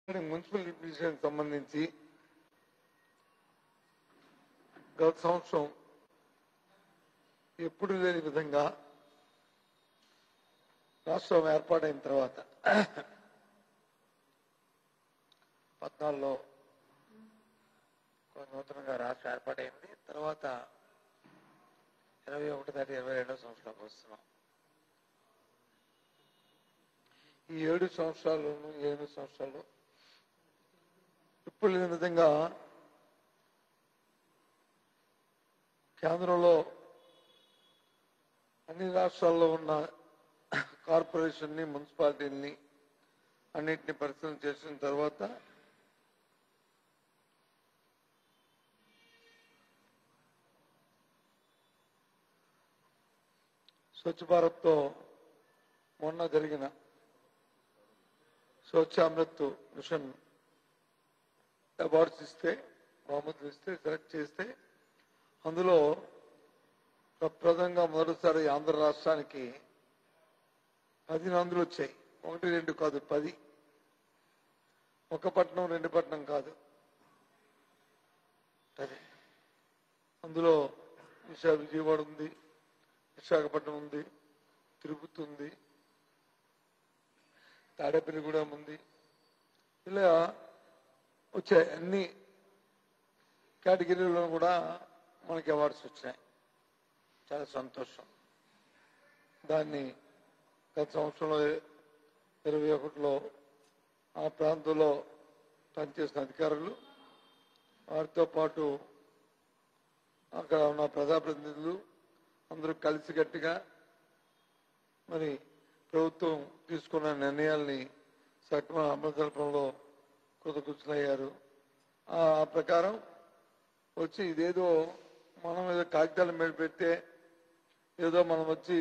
Municipal administration సంబంధించి గత సంవత్సరం ఎప్పుడు లేని విధంగా రాష్ట్రం ఏర్పాటైన తర్వాత పద్నాలుగులో నూతనంగా రాష్ట్రం ఏర్పాటైంది తర్వాత ఇరవై ఒకటి దాటి ఇరవై రెండో సంవత్సరాలకు వస్తున్నాం ఈ ఏడు సంవత్సరాల్లోనూ ఏడు సంవత్సరాలు ఇప్పుడు లేని విధంగా కేంద్రంలో అన్ని రాష్ట్రాల్లో ఉన్న కార్పొరేషన్ని మున్సిపాలిటీని అన్నింటినీ పరిశీలన చేసిన తర్వాత స్వచ్ఛ భారత్తో మొన్న జరిగిన స్వచ్ఛ అమృత్ మిషన్ అవార్డ్స్ ఇస్తే బహుమతులు ఇస్తే సెలెక్ట్ చేస్తే అందులో ప్రప్రదంగా మొదటిసారి ఆంధ్ర రాష్ట్రానికి పది నందులు వచ్చాయి ఒకటి రెండు కాదు పది ఒక పట్టణం రెండు పట్టణం కాదు అది అందులో విశాఖ విజయవాడ ఉంది విశాఖపట్నం ఉంది తిరుపతి ఉంది తాడేపల్లిగూడెం ఉంది ఇలా వచ్చాయి అన్ని కేటగిరీలో కూడా మనకి అవార్డ్స్ వచ్చినాయి చాలా సంతోషం దాన్ని గత సంవత్సరంలో ఇరవై ఒకటిలో ఆ ప్రాంతంలో పనిచేసిన అధికారులు వారితో పాటు అక్కడ ఉన్న ప్రజాప్రతినిధులు అందరూ కలిసికట్టుగా మరి ప్రభుత్వం తీసుకున్న నిర్ణయాల్ని సక్రమ అమలు జరపడంలో కృతకృతులయ్యారు ఆ ప్రకారం వచ్చి ఇదేదో మనం ఏదో కాగితాల మీద పెడితే ఏదో మనం వచ్చి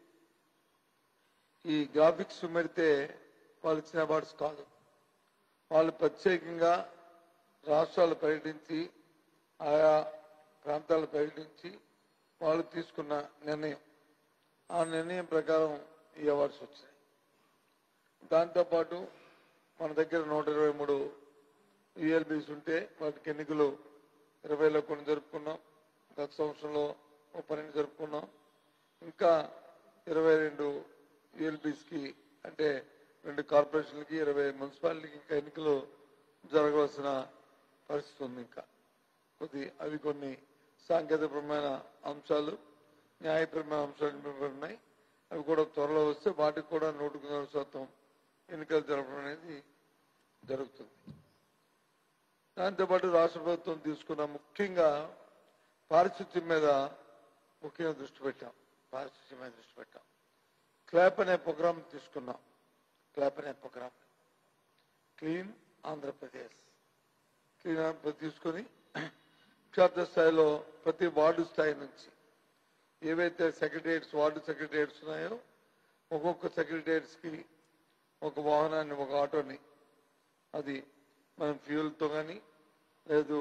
ఈ గ్రాఫిక్స్ పెడితే వాళ్ళు ఇచ్చిన అవార్డ్స్ కాదు వాళ్ళు ప్రత్యేకంగా రాష్ట్రాలు పర్యటించి ఆయా ప్రాంతాలు పర్యటించి వాళ్ళు తీసుకున్న నిర్ణయం ఆ నిర్ణయం ప్రకారం ఈ అవార్డ్స్ వచ్చాయి దాంతోపాటు మన దగ్గర నూట ఇరవై మూడు యుఎల్బీస్ ఉంటే వాటికి ఎన్నికలు ఇరవైలో కొన్ని జరుపుకున్నాం గత సంవత్సరంలో ఒక పన్నెండు జరుపుకున్నాం ఇంకా ఇరవై రెండు యుఎల్బీస్కి అంటే రెండు కార్పొరేషన్లకి ఇరవై మున్సిపాలిటీకి ఇంకా ఎన్నికలు జరగవలసిన పరిస్థితి ఉంది ఇంకా కొద్ది అవి కొన్ని సాంకేతికపరమైన అంశాలు న్యాయపరమైన అంశాలు ఉన్నాయి అవి కూడా త్వరలో వస్తే వాటికి కూడా నూటికి నూరు శాతం ఎన్నికలు జరపడం అనేది జరుగుతుంది దాంతోపాటు రాష్ట్ర ప్రభుత్వం తీసుకున్న ముఖ్యంగా పారిశుద్ధ్యం మీద ముఖ్యంగా దృష్టి పెట్టాం పారిశుద్ధ్యం మీద దృష్టి పెట్టాం క్లాప్ అనే ప్రోగ్రామ్ తీసుకున్నాం క్లాప్ అనే program clean Andhra Pradesh clean Andhra Pradesh తీసుకొని క్షేత్ర స్థాయిలో ప్రతి వార్డు స్థాయి నుంచి ఏవైతే సెక్రటరియట్స్ వార్డు సెక్రటరియట్స్ ఉన్నాయో ఒక్కొక్క సెక్రటరియట్స్ కి ఒక వాహనాన్ని ఒక ఆటోని అది మనం ఫ్యూయల్తో కానీ లేదు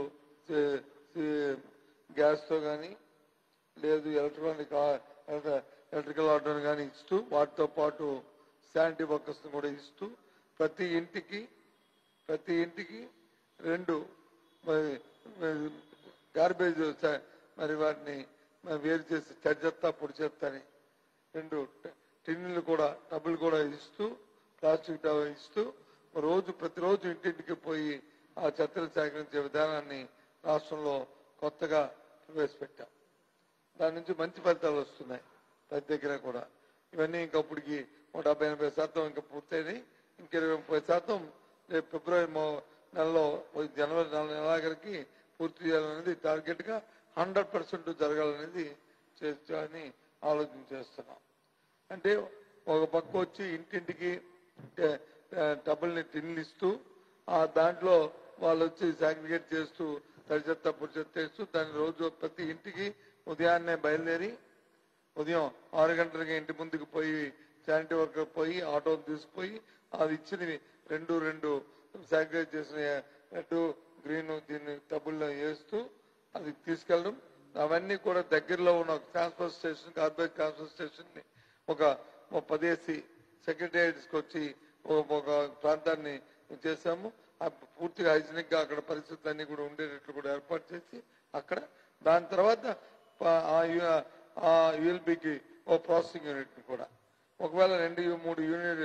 గ్యాస్తో కానీ లేదు ఎలక్ట్రానిక్ ఎలక్ట్రికల్ ఆటోని కానీ ఇస్తూ వాటితో పాటు శానిటరీ వర్కర్స్ కూడా ఇస్తూ ప్రతి ఇంటికి ప్రతి ఇంటికి రెండు మరి గార్బేజ్ మరి వాటిని మరి వేరు చేసి చెత్త చెత్త పొడి చెత్త అని రెండు ట- టిన్నులు కూడా డబ్బులు కూడా ఇస్తూ ప్లాస్టిక్ డబ్బా ఇస్తూ రోజు ప్రతిరోజు ఇంటింటికి పోయి ఆ చెత్తలు సేకరించే విధానాన్ని రాష్ట్రంలో కొత్తగా ప్రవేశపెట్టాం దాని నుంచి మంచి ఫలితాలు వస్తున్నాయి ప్రతి దగ్గర కూడా ఇవన్నీ ఇంకప్పటికి ఒక డెబ్బై ఎనభై శాతం ఇంకా పూర్తయినాయి ఇంక ఇరవై ముప్పై శాతం రేపు ఫిబ్రవరి మొ- నెలలో జనవరి నెల నెలాఖరికి పూర్తి చేయాలనేది టార్గెట్ గా హండ్రెడ్ పర్సెంట్ జరగాలనేది చేయాలని ఆలోచన చేస్తున్నాం అంటే ఒక పక్క వచ్చి ఇంటింటికి ట- ట- డబ్బుల్ని టిన్లు ఇస్తూ ఆ దాంట్లో వాళ్ళు వచ్చి సాగ్రిగేట్ చేస్తూ తడి చెత్త పొడి చెత్త వేస్తూ దాని రోజు ప్రతి ఇంటికి ఉదయాన్నే బయలుదేరి ఉదయం ఆరు గంటలకి ఇంటి ముందుకు పోయి శానిటరీ వర్కర్ పోయి ఆటో తీసుకుపోయి అది ఇచ్చినవి రెండు రెండు సాగ్రిగేట్ చేసిన రెడ్ గ్రీన్ దీన్ని టబ్బుల్లో వేస్తూ అది తీసుకెళ్ళడం అవన్నీ కూడా దగ్గరలో ఉన్న ఒక transfer station garbage transfer station ని ఒక ఒక పదేసి సెక్రటేరియట్స్ కి వచ్చి ఒక ఒక ప్రాంతాన్ని చేశాము ఆ పూర్తిగా హైజీనిక్ గా అక్కడ పరిస్థితులన్నీ కూడా ఉండేటట్లు కూడా ఏర్పాటు చేసి అక్కడ దాని తర్వాత ప- ఆ యు- ఆ యుఎల్బికి ఓ ప్రాసెసింగ్ యూనిట్ కూడా ఒకవేళ రెండు యు- మూడు యూనిట్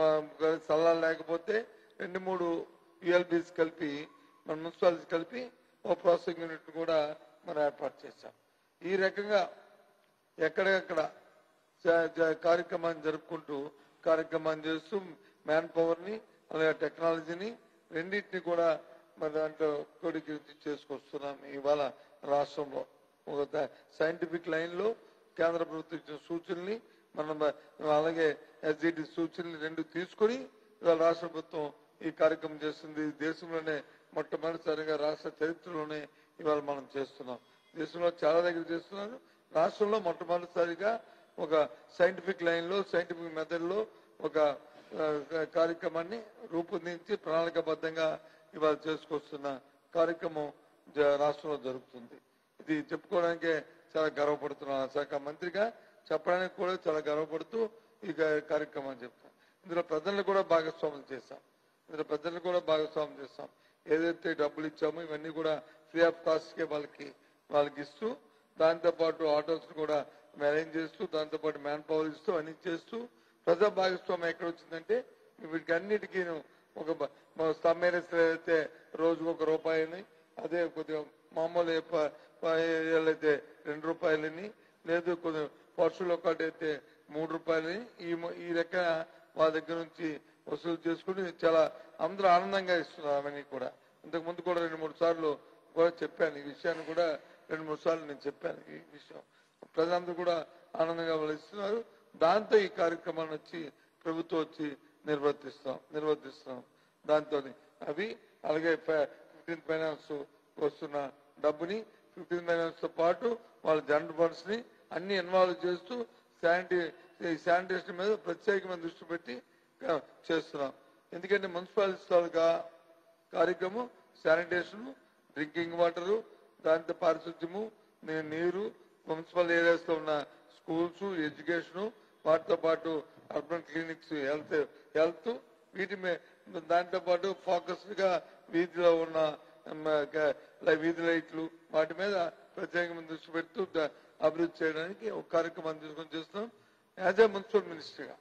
సల్లాలు లేకపోతే రెండు మూడు యుఎల్బిస్ కలిపి మన మున్సిపాలిటీస్ కలిపి ఓ ప్రాసెసింగ్ యూనిట్ కూడా మనం ఏర్పాటు చేశాం ఈ రకంగా ఎక్కడెక్కడ జ- జ- కార్యక్రమాన్ని జరుపుకుంటూ కార్యక్రమాన్ని చేస్తూ మ్యాన్ పవర్ ని అలాగే టెక్నాలజీని రెండింటిని కూడా మరి దాంట్లో కొడికి చేసుకొస్తున్నాం ఇవాళ రాష్ట్రంలో ఒక సైంటిఫిక్ లైన్ లో కేంద్ర ప్రభుత్వం ఇచ్చిన సూచనల్ని మనం అలాగే ఎస్జిటి సూచనలు రెండు తీసుకొని ఇవాళ రాష్ట్ర ప్రభుత్వం ఈ కార్యక్రమం చేస్తుంది దేశంలోనే మొట్టమొదటిసారిగా రాష్ట్ర చరిత్రలోనే ఇవాళ మనం చేస్తున్నాం దేశంలో చాలా దగ్గర చేస్తున్నారు రాష్ట్రంలో మొట్టమొదటిసారిగా ఒక సైంటిఫిక్ లైన్ లో సైంటిఫిక్ మెథడ్ లో ఒక ఆ, కార్యక్రమాన్ని రూపొందించి ప్రణాళికబద్ధంగా ఇవాళ చేసుకొస్తున్న కార్యక్రమం జ- రాష్ట్రంలో జరుగుతుంది ఇది చెప్పుకోవడానికే చాలా గర్వపడుతున్నాను ఆ శాఖ మంత్రిగా చెప్పడానికి కూడా చాలా గర్వపడుతూ ఈ కా- కార్యక్రమాన్ని చెప్తాను ఇందులో ప్రజలను కూడా భాగస్వాములు చేశాం ఇందులో ప్రజలను కూడా భాగస్వామ్యం చేస్తాం ఏదైతే డబ్బులు ఇచ్చామో ఇవన్నీ కూడా ఫ్రీ ఆఫ్ కాస్ట్ కే వాళ్ళకి వాళ్ళకి ఇస్తూ దాంతో పాటు ఆటోస్ కూడా అరేంజ్ చేస్తూ దాంతో పాటు మ్యాన్ పవర్ ఇస్తూ అన్ని చేస్తూ ప్రజా భాగస్వామ్యం ఎక్కడ వచ్చిందంటే వీటికి అన్నిటికీ ఒక బ- మన స్తంభేరేస్ అయితే రోజుకు ఒక రూపాయని అదే కొద్దిగా మామూలు ఏ ప- ప- ఏరియాలో అయితే రెండు రూపాయలని లేదు కొద్దిగా పర్సులు ఒకటైతే మూడు రూపాయలని ఈ మ- ఈ రకంగా వాళ్ళ దగ్గర నుంచి వసూలు చేసుకుని చాలా అందరూ ఆనందంగా ఇస్తున్నారు అవన్నీ కూడా ఇంతకు ముందు కూడా రెండు మూడు సార్లు కూడా చెప్పాను ఈ విషయాన్ని కూడా రెండు మూడు సార్లు నేను చెప్పాను ఈ విషయం ప్రజలందరూ కూడా ఆనందంగా వాళ్ళు ఇస్తున్నారు దాంతో ఈ కార్యక్రమాన్ని వచ్చి ప్రభుత్వం వచ్చి నిర్వర్తిస్తాం నిర్వర్తిస్తున్నాం దాంతో అవి అలాగే ఫిఫ్టీన్ ఫైనాన్స్ వస్తున్న డబ్బుని ఫిఫ్టీన్ ఫైనాన్స్ తో పాటు వాళ్ళ జనరల్ ఫండ్స్ ని అన్ని ఇన్వాల్వ్ చేస్తూ శానిటీ శానిటేషన్ మీద ప్రత్యేకమైన దృష్టి పెట్టి ఆ, చేస్తున్నాం ఎందుకంటే మున్సిపాలిటీ తాలూకా కార్యక్రమం శానిటేషన్ డ్రింకింగ్ వాటర్ దాంతో పారిశుద్ధ్యము నీ- నీరు మున్సిపల్ ఏరియాస్ లో ఉన్న స్కూల్స్ ఎడ్యుకేషన్ వాటితో పాటు అర్బన్ క్లినిక్స్ హెల్త్ హెల్త్ వీటి మీద దాంతో పాటు ఫోకస్డ్ గా వీధిలో ఉన్న మ, గ- లై- వీధి లైట్లు వాటి మీద ప్రత్యేకమైన దృష్టి పెడుతూ ద- అభివృద్ధి చేయడానికి ఒక కార్యక్రమాన్ని తీసుకొని చేస్తున్నాం యాజ్ ఏ మున్సిపల్ మినిస్టర్గా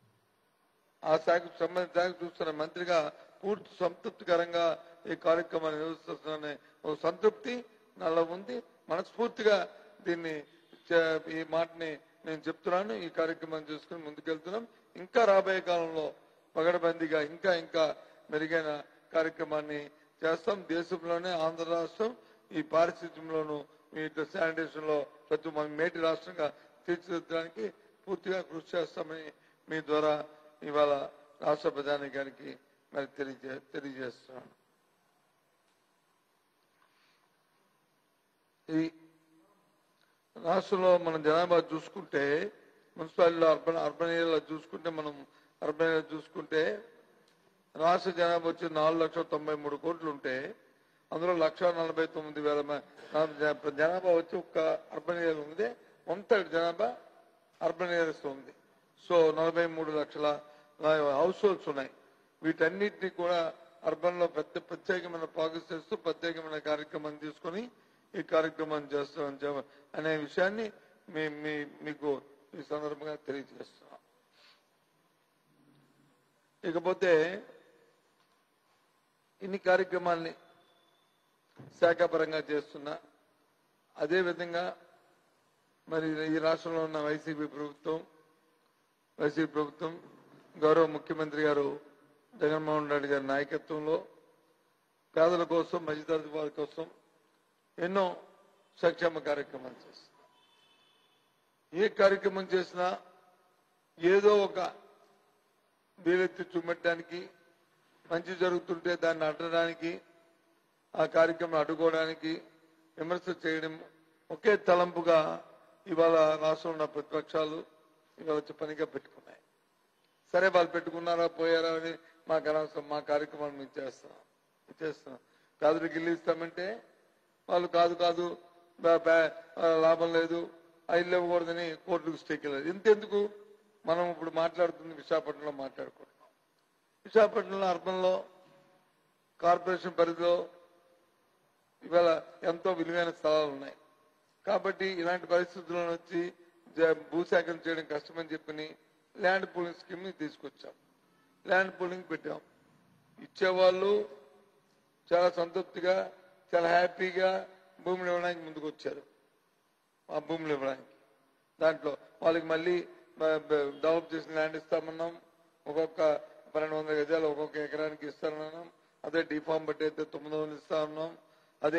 ఆ శాఖకు సంబంధించిన శాఖ చూస్తున్న మంత్రిగా పూర్తి సంతృప్తికరంగా ఈ కార్యక్రమాన్ని నిర్వహిస్తున్నానే ఒక సంతృప్తి నాలో ఉంది మనస్ఫూర్తిగా దీన్ని చే- ఈ మాటని నేను చెప్తున్నాను ఈ కార్యక్రమాన్ని చేసుకుని ముందుకెళ్తున్నాం ఇంకా రాబోయే కాలంలో పగడబందీగా ఇంకా ఇంకా మెరుగైన కార్యక్రమాన్ని చేస్తాం దేశంలోనే ఆంధ్ర రాష్ట్రం ఈ పారిశుద్ధ్యంలోను వీటి శానిటేషన్ లో ప్రతి మన మేటి రాష్ట్రంగా తీర్చిదిద్దడానికి పూర్తిగా కృషి చేస్తామని మీ ద్వారా ఇవాళ రాష్ట్ర ప్రధానికానికి మరి తెలియజే తెలియజేస్తున్నాను ఈ రాష్ట్రంలో మన జనాభా చూసుకుంటే మున్సిపాలిటీలో అర్బన్ అర్బన్ ఏరియాలో చూసుకుంటే మనం అర్బన్ ఏరియా చూసుకుంటే రాష్ట్ర జనాభా వచ్చి నాలుగు లక్షల తొంభై మూడు కోట్లు ఉంటే అందులో లక్ష నలభై తొమ్మిది వేల మ- జన- జనాభా వచ్చి ఒక్క అర్బన్ ఏరియా ఉంది వన్ థర్డ్ జనాభా అర్బన్ ఏరియాస్ లో ఉంది సో నలభై మూడు లక్షల హౌస్ హోల్డ్స్ ఉన్నాయి వీటన్నిటిని కూడా అర్బన్ లో పెద్ద ప్రత్యేకమైన ప్రోగ్రెస్ చేస్తూ ప్రత్యేకమైన కార్యక్రమం తీసుకొని ఈ కార్యక్రమం చేస్తాం చె- అనే విషయాన్ని మీ మీ- మీకు ఈ సందర్భంగా తెలియజేస్తున్నాం ఇకపోతే ఇన్ని కార్యక్రమాల్ని శాఖాపరంగా చేస్తున్నా అదే విధంగా మరి ఈ రాష్ట్రంలో ఉన్న వైసీపీ ప్రభుత్వం వైసీపీ ప్రభుత్వం గౌరవ ముఖ్యమంత్రి గారు జగన్మోహన్ రెడ్డి గారి నాయకత్వంలో పేదల కోసం మధ్యతరగతి వారి కోసం ఎన్నో సంక్షేమ కార్యక్రమాలు చేస్తుంది ఏ కార్యక్రమం చేసినా ఏదో ఒక వీలెత్తి చూపెట్టడానికి మంచి జరుగుతుంటే దాన్ని అడ్డడానికి ఆ కార్యక్రమం అడ్డుకోవడానికి విమర్శ చేయడం ఒకే తలంపుగా ఇవాళ రాష్ట్రంలో ఉన్న ప్రతిపక్షాలు ఇవాళ వచ్చి పనిగా పెట్టుకున్నాయి సరే వాళ్ళు పెట్టుకున్నారా పోయారా అని మాకు అనవసరం మా కార్యక్రమాలు మేము చేస్తున్నాం చేస్తున్నాం పేదలకు ఇల్లు ఇస్తామంటే వాళ్ళు కాదు కాదు బా- బా- ఆ, లాభం లేదు ఆ ఇల్లు ఇవ్వకూడదని కోర్టుకు స్టేక్ వెళ్ళారు ఇంతెందుకు మనం ఇప్పుడు మాట్లాడుతుంది విశాఖపట్నంలో మాట్లాడుకుంటున్నాం విశాఖపట్నంలో అర్బన్లో కార్పొరేషన్ పరిధిలో ఇవాళ ఎంతో విలువైన స్థలాలు ఉన్నాయి కాబట్టి ఇలాంటి పరిస్థితుల్లో వచ్చి జ- భూసేకరణ చేయడం కష్టమని చెప్పని ల్యాండ్ పూలింగ్ స్కీమ్ ని తీసుకొచ్చాం ల్యాండ్ పూలింగ్ పెట్టాం ఇచ్చేవాళ్ళు చాలా సంతృప్తిగా చాలా హ్యాపీగా భూములు ఇవ్వడానికి ముందుకు వచ్చారు ఆ భూములు ఇవ్వడానికి దాంట్లో వాళ్ళకి మళ్ళీ బ- బ- డెవలప్ చేసిన ల్యాండ్ ఇస్తామన్నాం ఒక్కొక్క పన్నెండు వందల గజాలు ఒక్కొక్క ఎకరానికి ఇస్తామన్నాం అదే డిఫామ్ బట్టి అయితే తొమ్మిది వందలు ఇస్తామన్నాం అదే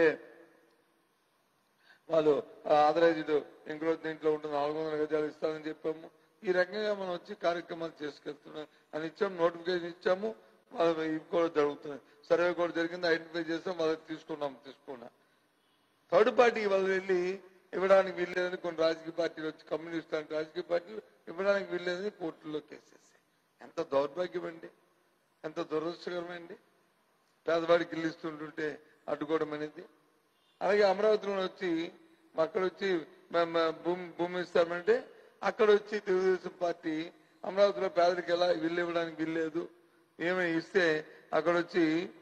వాళ్ళు ఆథరైజ్డ్ ఇంకో దీంట్లో ఉంటుంది నాలుగు వందల గజాలు ఇస్తామని చెప్పాము ఈ రకంగా మనం వచ్చి కార్యక్రమాలు చేసుకెళ్తున్నాం అని ఇచ్చాము నోటిఫికేషన్ ఇచ్చాము వాళ్ళు ఇవి కూడా జరుగుతున్నాయి సర్వే కూడా జరిగింది ఐడెంటిఫై చేసాం వాళ్ళకి తీసుకున్నాం తీసుకున్నాం థర్డ్ పార్టీ వాళ్ళు వెళ్ళి ఇవ్వడానికి వీల్లేదని కొన్ని రాజకీయ పార్టీలు వచ్చి కమ్యూనిస్ట్ లాంటి రాజకీయ పార్టీలు ఇవ్వడానికి వీల్లేదని కోర్టులో కేసేసాయి ఎంత దౌర్భాగ్యం అండి ఎంత దురదృష్టకరమండి పేదవాడికి ఇల్లు ఇస్తుంటుంటే అడ్డుకోవడం అనేది అలాగే అమరావతిలో వచ్చి అక్కడ వచ్చి మ- మ- భూమి భూమి ఇస్తామంటే అక్కడ వచ్చి తెలుగుదేశం పార్టీ అమరావతిలో పేదలకు ఎలా ఇల్లు ఇవ్వడానికి వీల్లేదు ఏమి ఇస్తే అక్కడ వచ్చి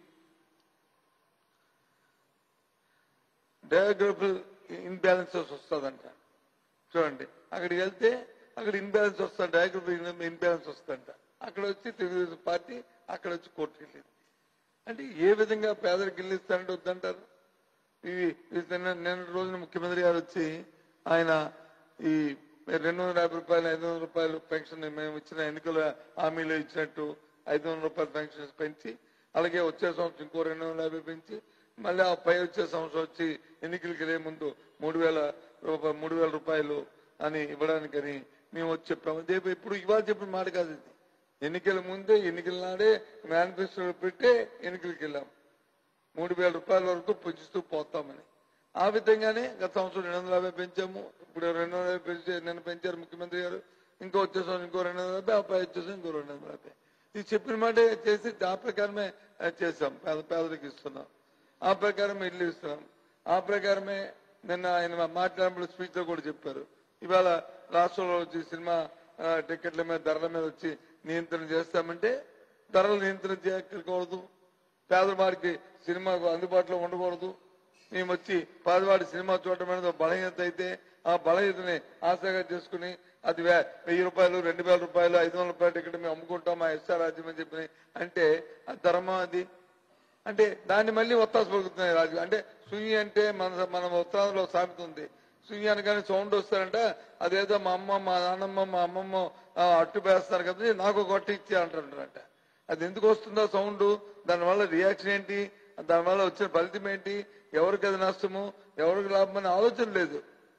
డయాగ్రఫిల్ ఇన్బ్యాలెన్సెస్ వస్తుందంట చూడండి అక్కడికి వెళ్తే అక్కడ ఇన్బ్యాలెన్స్ వస్తుంది డయాగ్రఫిల్ ఇన్బ్యాలెన్స్ వస్తుందంట అక్కడ వచ్చి తెలుగుదేశం పార్టీ అక్కడ వచ్చి కోర్టుకి వెళ్ళింది అంటే ఏ విధంగా పేదలకు ఇల్లు ఇస్తారంటే వద్దంటారు ఇవి ఇది నిన్న నిన్న రోజున ముఖ్యమంత్రి గారు వచ్చి ఆయన ఈ రెండు వందల యాభై రూపాయలు ఐదు వందల రూపాయలు పెన్షన్ మేము ఇచ్చిన ఎన్నికల హామీలో ఇచ్చినట్టు ఐదు వందల రూపాయల పెన్షన్ పెంచి అలాగే వచ్చే సంవత్సరం ఇంకో రెండు వందల యాభై పెంచి మళ్ళీ ఆ పై వచ్చే సంవత్సరం వచ్చి ఎన్నికలకి వెళ్ళే ముందు మూడు వేల రూపాయలు మూడు వేల రూపాయలు అని ఇవ్వడానికని మేము వచ్చి చెప్పాము అదే ఇప్పుడు ఇవాళ చెప్పిన మాట కాదు ఇది ఎన్నికల ముందే ఎన్నికల నాడే మేనిఫెస్టో పెట్టే ఎన్నికలకి వెళ్ళాం మూడు వేల రూపాయల వరకు పెంచుతూ పోతామని ఆ విధంగానే గత సంవత్సరం రెండు వందల యాభై పెంచాము ఇప్పుడు రెండు వందల యాభై పెంచి నిన్న పెంచారు ముఖ్యమంత్రి గారు ఇంకో వచ్చే సంవత్సరం ఇంకో రెండు వందల యాభై ఆ పై వచ్చే సంవత్సరం ఇంకో రెండు వందల యాభై ఇది చెప్పిన మాట చేసి ఆ ప్రకారమే ఆ, చేసాం పేద పేదలకు ఇస్తున్నాం ఆ ప్రకారం ఇల్లు ఇస్తున్నాం ఆ ప్రకారమే నిన్న ఆయన మాట్లాడినప్పుడు స్పీచ్ లో కూడా చెప్పారు ఇవాళ రాష్ట్రంలో వచ్చి సినిమా ఆ, టికెట్ల మీద ధరల మీద వచ్చి నియంత్రణ చేస్తామంటే ధరలు నియంత్రణ చేయకూడదు పేదవాడికి సినిమాకు అందుబాటులో ఉండకూడదు మేము వచ్చి పేదవాడి సినిమా చూడటం అనేది ఒక బలహీనత అయితే ఆ బలహీనతని ఆశగా చేసుకుని అది వే- వెయ్యి రూపాయలు రెండు వేల రూపాయలు ఐదు వందల రూపాయలు టికెట్ మేము అమ్ముకుంటాం మా ఎస్ఆర్ రాజ్యం అని చెప్పి అంటే అది ధర్మం అది అంటే దాన్ని మళ్ళీ ఒత్తాసు పలుకుతున్నాయి రాజు అంటే సుయ్యి అంటే మన మన ఉత్తరాంధ్రలో సామెత ఉంది సుయ్యి అనగానే సౌండ్ వస్తారంట అదేదో మా అమ్మ మా నాన్నమ్మ మా అమ్మమ్మ ఆ, అట్టు వేస్తారు కదా నాకు ఒక అట్టు ఇచ్చి అంటారంట అది ఎందుకు వస్తుందో సౌండ్ దానివల్ల రియాక్షన్ ఏంటి దానివల్ల వచ్చిన ఫలితం ఏంటి ఎవరికి అది నష్టము ఎవరికి లాభం అనే ఆలోచన లేదు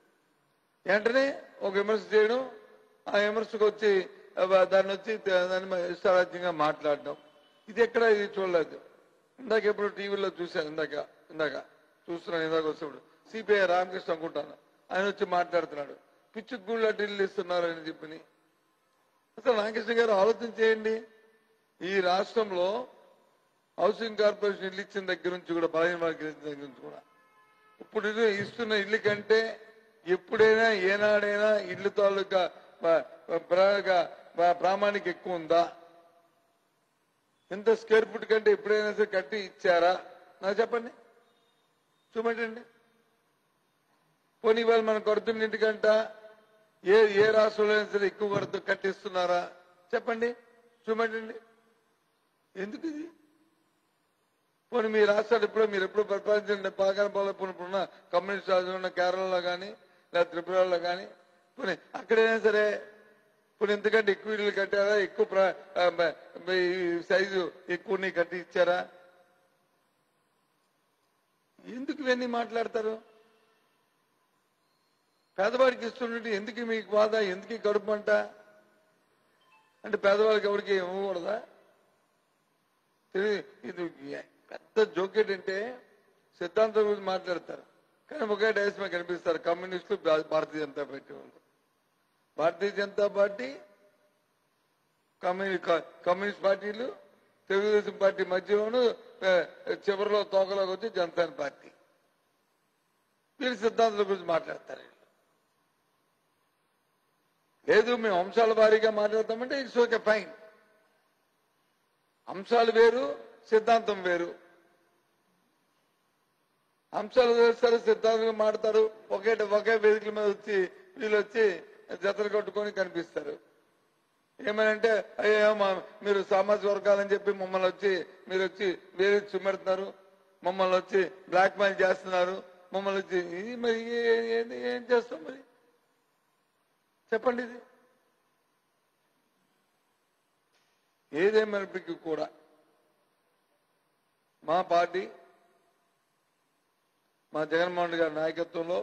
వెంటనే ఒక విమర్శ చేయడం ఆ విమర్శకు వచ్చి ఆ, దాన్ని వచ్చి దాన్ని ఇష్టారాజ్యంగా మాట్లాడడం ఇది ఎక్కడ ఇది చూడలేదు ఇందాక ఎప్పుడు టీవీలో చూశాను ఇందాక ఇందాక చూస్తున్నాను ఇందాక వచ్చినప్పుడు సిపిఐ రామకృష్ణ అనుకుంటాను ఆయన వచ్చి మాట్లాడుతున్నాడు పిచ్చి గుళ్ళ ఢిల్లీ ఇస్తున్నారు అని చెప్పని అసలు రామకృష్ణ గారు ఆలోచన చేయండి ఈ రాష్ట్రంలో హౌసింగ్ కార్పొరేషన్ ఇల్లు ఇచ్చిన దగ్గర నుంచి కూడా బలహీన వర్గాల దగ్గర నుంచి కూడా ఇప్పుడు ఇది ఇస్తున్న ఇల్లు కంటే ఎప్పుడైనా ఏనాడైనా ఇల్లు తాలూకా ప- ప- ప్రా- ప- ప్రామాణిక ఎక్కువ ఉందా ఎంత స్క్వేర్ ఫుట్ కంటే ఎప్పుడైనా సరే కట్టి ఇచ్చారా నాకు చెప్పండి చూపెట్టండి పోనీ ఇవాళ మనం కడుతున్న ఇంటికంట ఏ ఏ రాష్ట్రంలో అయినా సరే ఎక్కువ కడుతూ కట్టిస్తున్నారా చెప్పండి చూపెట్టండి ఎందుకు ఇది పోనీ మీ రాష్ట్రాలు ఎప్పుడో మీరు ఎప్పుడు పరిపాలించండి పాకాన పోలేకపోయినప్పుడున్న కమ్యూనిస్ట్ రాజ్యంలో ఉన్న కేరళలో కానీ లేదా త్రిపురలో కానీ పోనీ అక్కడైనా సరే పోనీ ఎందుకంటే ఎక్కువ ఇల్లు కట్టారా ఎక్కువ ప్ర- ఆ, మ- మ- ఈ సైజు ఎక్కువ నీ కట్టి ఇచ్చారా ఎందుకు ఇవన్నీ మాట్లాడతారు పేదవాడికి ఇస్తుంటే ఎందుకు మీకు బాధ ఎందుకు ఈ కడుపు అంట అంటే పేదవాళ్ళకి ఎవరికి ఇవ్వకూడదా తెలి- ఇది పెద్ద జోక్ ఏంటంటే సిద్ధాంతం గురించి మాట్లాడతారు కానీ ఒకే డైస్ మీద కనిపిస్తారు కమ్యూనిస్టులు భా- భారతీయ జనతా పార్టీ వాళ్ళు భారతీయ జనతా పార్టీ కమ్యూని క- కమ్యూనిస్ట్ పార్టీలు తెలుగుదేశం పార్టీ మధ్యలోను ఆ, చివరిలో తోకలోకి వచ్చి జనసేన పార్టీ వీళ్ళు సిద్ధాంతాల గురించి మాట్లాడతారు వీళ్ళు. లేదు మేము అంశాల వారీగా మాట్లాడతామంటే ఇట్స్ ఓకే ఫైన్ అంశాలు వేరు సిద్ధాంతం వేరు అంశాలు తెలుస్తారు సిద్ధాంతంగా మాడతారు ఒకే ఒకే వేదికల మీద వచ్చి వీళ్ళు వచ్చి జతలు కట్టుకొని కనిపిస్తారు ఏమనంటే అయ్యో మా మీరు సామాజిక వర్గాలని చెప్పి మమ్మల్ని వచ్చి మీరు వచ్చి వేరే చుమ్మెడుతున్నారు మమ్మల్ని వచ్చి బ్లాక్ మెయిల్ చేస్తున్నారు మమ్మల్ని వచ్చి ఇది మరి ఏ- ఏ- ఏం చేస్తాం మరి చెప్పండి ఇది ఏదేమైనప్పటికీ కూడా మా పార్టీ మా జగన్మోహన్ రెడ్డి గారి నాయకత్వంలో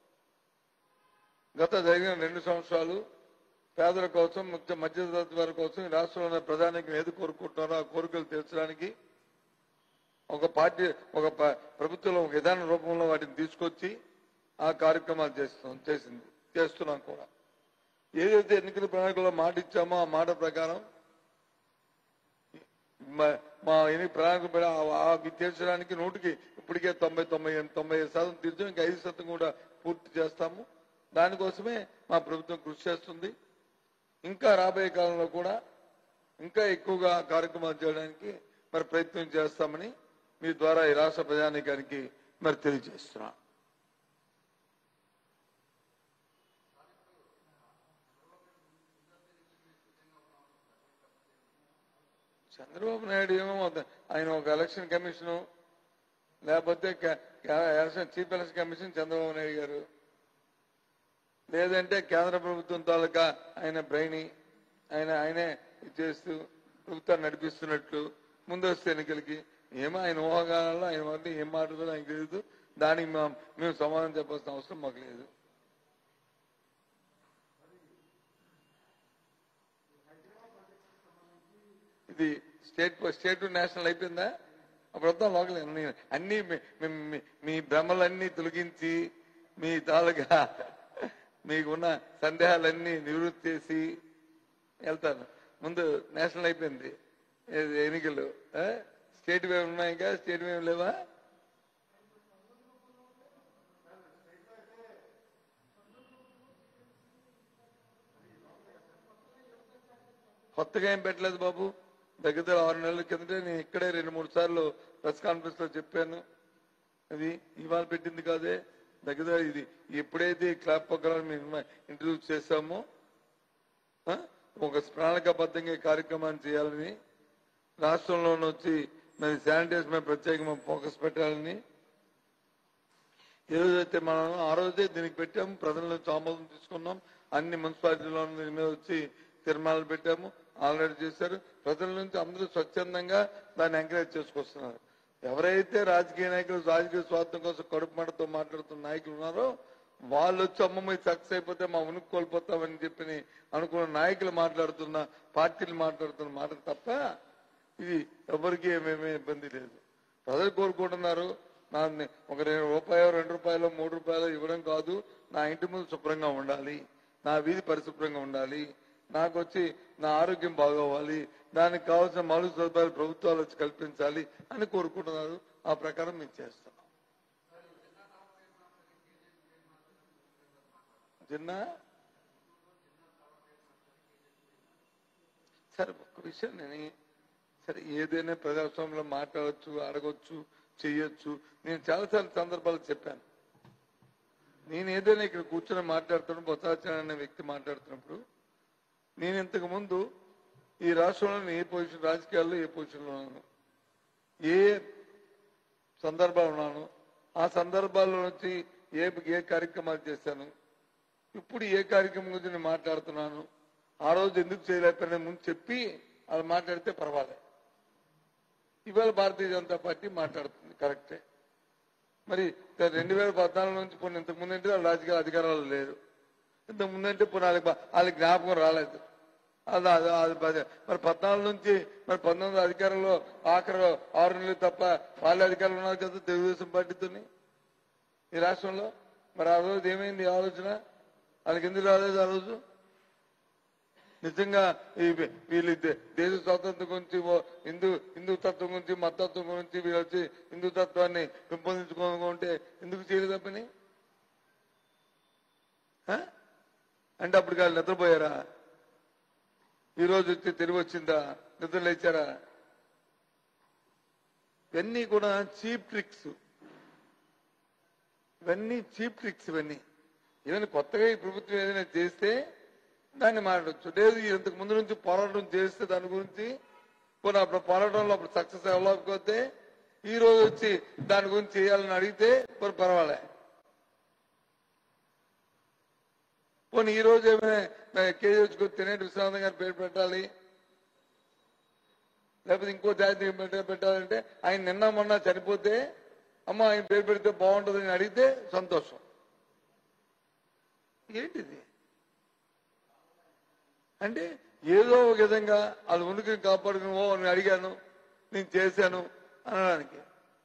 గత జరిగిన రెండు సంవత్సరాలు పేదల కోసం ముఖ్య మధ్యతరగతి వారి కోసం ఈ రాష్ట్రంలో ఉన్న ప్రధానికి ఏది కోరుకుంటున్నారో ఆ కోరికలు తీర్చడానికి ఒక పార్టీ ఒక ప- ప్రభుత్వంలో ఒక విధాన రూపంలో వాటిని తీసుకొచ్చి ఆ కార్యక్రమాలు చేస్తాం చేసింది చేస్తున్నాం కూడా ఏదైతే ఎన్నికల ప్రణాళికలో మాట ఇచ్చామో ఆ మాట ప్రకారం మ- మా ఎన్ని ప్రణాళిక పడి ఆ- ఆ తీర్చడానికి నూటికి ఇప్పటికే తొంభై తొంభై తొంభై ఐదు శాతం తీర్చాం ఇంకా ఐదు శాతం కూడా పూర్తి చేస్తాము దానికోసమే మా ప్రభుత్వం కృషి చేస్తుంది ఇంకా రాబోయే కాలంలో కూడా ఇంకా ఎక్కువగా కార్యక్రమాలు చేయడానికి మరి ప్రయత్నం చేస్తామని మీ ద్వారా ఈ రాష్ట్ర ప్రజానీకానికి మరి తెలియజేస్తున్నాం చంద్రబాబు నాయుడు ఏమో ఒక- ఆయన ఒక ఎలక్షన్ కమిషను లేకపోతే క- క- election chief election commission Chandrababu Naidu garu లేదంటే కేంద్ర ప్రభుత్వం తాలూకా ఆయన బ్రైని ఆయన ఆయనే ఇది చేస్తూ ప్రభుత్వాన్ని నడిపిస్తున్నట్లు ముందస్తు ఎన్నికలకి ఏమో ఆయన ఊహాగానాల్లో ఆయన వల్ల ఏం మాట్లాడుతుందో ఆయనకు తెలియదు దానికి మా- మేము సమాధానం చెప్పాల్సిన అవసరం మాకు లేదు ఇది స్టేట్ స్టేట్ నేషనల్ అయిపోయిందా అప్పుడు వద్దాం లోకల్ అన్ని అన్ని మీ- మీ- మీ- మీ భ్రమలన్నీ తొలగించి మీ తాలూకా మీకున్న సందేహాలన్నీ నివృత్తి చేసి వెళ్తాను ముందు నేషనల్ అయిపోయింది ఏది ఎన్నికలు ఆ? స్టేట్ వేవ్ ఉన్నాయి ఇంకా స్టేట్ వేవ్ లేవా కొత్తగా ఏం పెట్టలేదు బాబు దగ్గర దగ్గర ఆరు నెలల కిందటే నేను ఇక్కడే రెండు మూడు సార్లు ప్రెస్ కాన్ఫరెన్స్ లో చెప్పాను అది ఇవాళ పెట్టింది కాదే దగ్గర దగ్గర ఇది ఎప్పుడైతే ఈ క్లాప్ ప్రోగ్రామ్ ఇంట్రడ్యూస్ చేశామో ఆ, ఒక ప్రణాళికాబద్ధంగా ఈ కార్యక్రమాన్ని చేయాలని రాష్ట్రంలో వచ్చి మరి శానిటైజర్ మీద ప్రత్యేకంగా ఫోకస్ పెట్టాలని ఏ రోజైతే మనం ఆ రోజే దీనికి పెట్టాము ప్రజల నుంచి ఆమోదం తీసుకున్నాం అన్ని మున్సిపాలిటీలో దీని మీద వచ్చి తీర్మానాలు పెట్టాము ఆల్రెడీ చేశారు ప్రజల నుంచి అందరూ స్వచ్ఛందంగా దాన్ని ఎంకరేజ్ చేసుకొస్తున్నారు ఎవరైతే రాజకీయ నాయకులు రాజకీయ స్వార్థం కోసం కడుపు మంటతో మాట్లాడుతున్న నాయకులు ఉన్నారో వాళ్ళు వచ్చి అమ్మమ్మ సక్సెస్ అయిపోతే మా ఉనికి కోల్పోతామని చెప్పి అనుకున్న నాయకులు మాట్లాడుతున్న పార్టీలు మాట్లాడుతున్న మాట తప్ప ఇది ఎవరికి ఏమేమీ ఇబ్బంది లేదు ప్రజలు కోరుకుంటున్నారు నా ఒక రెండు రూపాయలు రెండు రూపాయలు మూడు రూపాయలు ఇవ్వడం కాదు నా ఇంటి ముందు శుభ్రంగా ఉండాలి నా వీధి పరిశుభ్రంగా ఉండాలి నాకు వచ్చి నా ఆరోగ్యం బాగోవాలి దానికి కావాల్సిన మౌలిక సదుపాయాలు ప్రభుత్వాలు వచ్చి కల్పించాలి అని కోరుకుంటున్నారు ఆ ప్రకారం మేము చేస్తాం జిన్నా సరే ఒక్క విషయం నేను సరే ఏదైనా ప్రజాస్వామ్యంలో మాట్లాడవచ్చు అడగొచ్చు చెయ్యొచ్చు నేను చాలాసార్లు సందర్భాలు చెప్పాను నేను ఏదైనా ఇక్కడ కూర్చొని మాట్లాడుతున్నప్పుడు బొత్సాచార్య అనే వ్యక్తి మాట్లాడుతున్నప్పుడు నేను ఇంతకు ముందు ఈ రాష్ట్రంలో నేను ఏ పొజిషన్ రాజకీయాల్లో ఏ పొజిషన్లో ఉన్నాను ఏ సందర్భాలు ఉన్నాను ఆ సందర్భాల్లో నుంచి ఏ ఏ కార్యక్రమాలు చేశాను ఇప్పుడు ఏ కార్యక్రమం గురించి నేను మాట్లాడుతున్నాను ఆ రోజు ఎందుకు చేయలేకపోయినా ముందు చెప్పి అది మాట్లాడితే పర్వాలేదు ఇవాళ భారతీయ జనతా పార్టీ మాట్లాడుతుంది కరెక్టే మరి రెండు వేల పద్నాలుగు నుంచి కొన్ని ఇంతకు ముందు అంటే వాళ్ళు రాజకీయ అధికారాలు లేరు ఇంతకు ముందంటే పోనీ వాళ్ళకి బా- వాళ్ళకి జ్ఞాపకం రాలేదు అది అది అది పది- మరి పద్నాలుగు నుంచి మరి పంతొమ్మిది అధికారంలో ఆఖరు ఆరు నెలలు తప్ప వాళ్ళే అధికారంలో ఉన్నారు కదా తెలుగుదేశం పార్టీతోని ఈ రాష్ట్రంలో మరి ఆ రోజు ఏమైంది ఈ ఆలోచన వాళ్ళకి ఎందుకు రాలేదు ఆ రోజు నిజంగా ఈ వీ- వీళ్ళు దే- దేశ స్వాతంత్రం గురించి ఓ హిందూ హిందూ తత్వం గురించి మతత్వం గురించి వీళ్ళు వచ్చి హిందూ తత్వాన్ని పెంపొందించుకోనుకుంటే ఎందుకు చేయలేదు పని ఆ? అంటే అప్పుడు వాళ్ళు నిద్రపోయారా ఈ రోజు వచ్చి తిరిగి వచ్చిందా నిద్ర లేచారా ఇవన్నీ కూడా చీప్ ట్రిక్స్ ఇవన్నీ చీప్ ట్రిక్స్ ఇవన్నీ ఇవన్నీ కొత్తగా ఈ ప్రభుత్వం ఏదైనా చేస్తే దాన్ని మాట్లాడచ్చు లేదు ఇంతకు ముందు నుంచి పోరాటం చేస్తే దాని గురించి పోనీ అప్పుడు పోరాటంలో అప్పుడు సక్సెస్ అవ్వకపోతే ఈ రోజు వచ్చి దాని గురించి చేయాలని అడిగితే పోనీ పర్వాలే పోనీ ఈ రోజు ఏమైనా కేజీ వచ్చి తినేటి విశ్రాంతం గారి పేరు పెట్టాలి లేకపోతే ఇంకో జాతి పెట్ట- పెట్టాలంటే ఆయన నిన్న మొన్న చనిపోతే అమ్మ ఆయన పేరు పెడితే బాగుంటుందని అడిగితే సంతోషం ఏంటిది అంటే ఏదో ఒక విధంగా వాళ్ళ ఉనికిని కాపాడుకుని ఓ నేను అడిగాను నేను చేశాను అనడానికి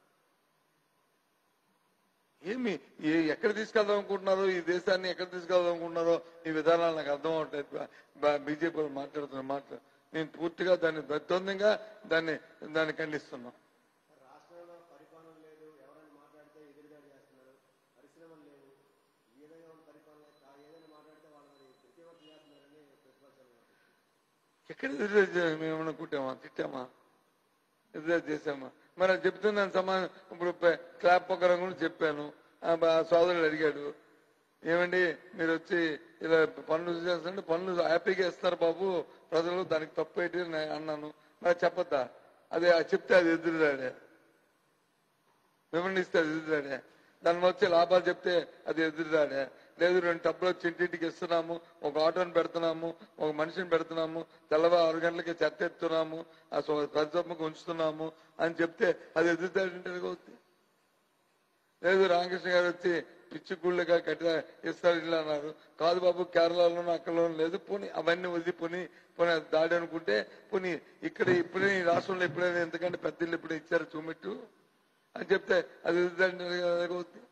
ఏమి ఏ ఎక్కడ తీసుకెళ్దాం అనుకుంటున్నారో ఈ దేశాన్ని ఎక్కడ తీసుకెళ్దాం అనుకుంటున్నారో ఈ విధానాలు నాకు అర్థం అవట్లేదు బీజేపీ వాళ్ళు మాట్లాడుతున్న మాట నేను పూర్తిగా దాన్ని దత్తొందంగా దాన్ని దాన్ని ఖండిస్తున్నాం రాష్ట్రంలో పరిపాలన లేదు ఎవరైనా మాట్లాడితే ఎదురుదాడి చేస్తున్నారు పరిశ్రమలు లేవు ఈ విధంగా ఉన్న పరిపాలన కా- ఏదైనా మాట్లాడితే వాళ్ళని ప్రతివర్తం చేస్తున్నారని ప్రతిపక్షాలు ఎక్కడ ఎదురు మేము కుట్టామా తిట్టామా ఎదురు చేశామా మరి అది చెప్తున్నాను సమాధానం ఇప్పుడు ప- క్లాప్ ప్రకారం కూడా చెప్పాను ఆ బా- ఆ సోదరుడు అడిగాడు ఏమండి మీరు వచ్చి ఇలా పనులు చేస్తుంటే పనులు హ్యాపీగా ఇస్తారు బాబు ప్రజలు దానికి తప్పు ఏంటి అని నేను అన్నాను మరి చెప్పొద్దా అదే అది చెప్తే అది ఎదురురాడే వివరణిస్తే అది ఎదురురాడే దాని వచ్చే లాభాలు చెప్తే అది ఎదురురాడే లేదు రెండు టబ్బులు వచ్చి ఇంటింటికి ఇస్తున్నాము ఒక ఆటోని పెడుతున్నాము ఒక మనిషిని పెడుతున్నాము తెల్లవారు ఆరు గంటలకి చెత్త ఎత్తున్నాము ఆ పరిశ్రమకు ఉంచుతున్నాము అని చెప్తే అది ఎదురుతాడంటే అవుతుంది లేదు రామకృష్ణ గారు వచ్చి పిచ్చి గుళ్ళుగా కట్ట ఇస్తారు ఇల్లు అన్నారు కాదు బాబు కేరళలోనూ అక్కడలోనూ లేదు పోనీ అవన్నీ వదిలి పోనీ పోనీ అది దాడి అనుకుంటే పోనీ ఇక్కడ ఇప్పుడే ఈ రాష్ట్రంలో ఎప్పుడైనా ఎందుకంటే పెద్ద ఇల్లు ఇప్పుడే ఇచ్చారు చూమెట్టు అని చెప్తే అది ఎదురుదంటే అవుతుంది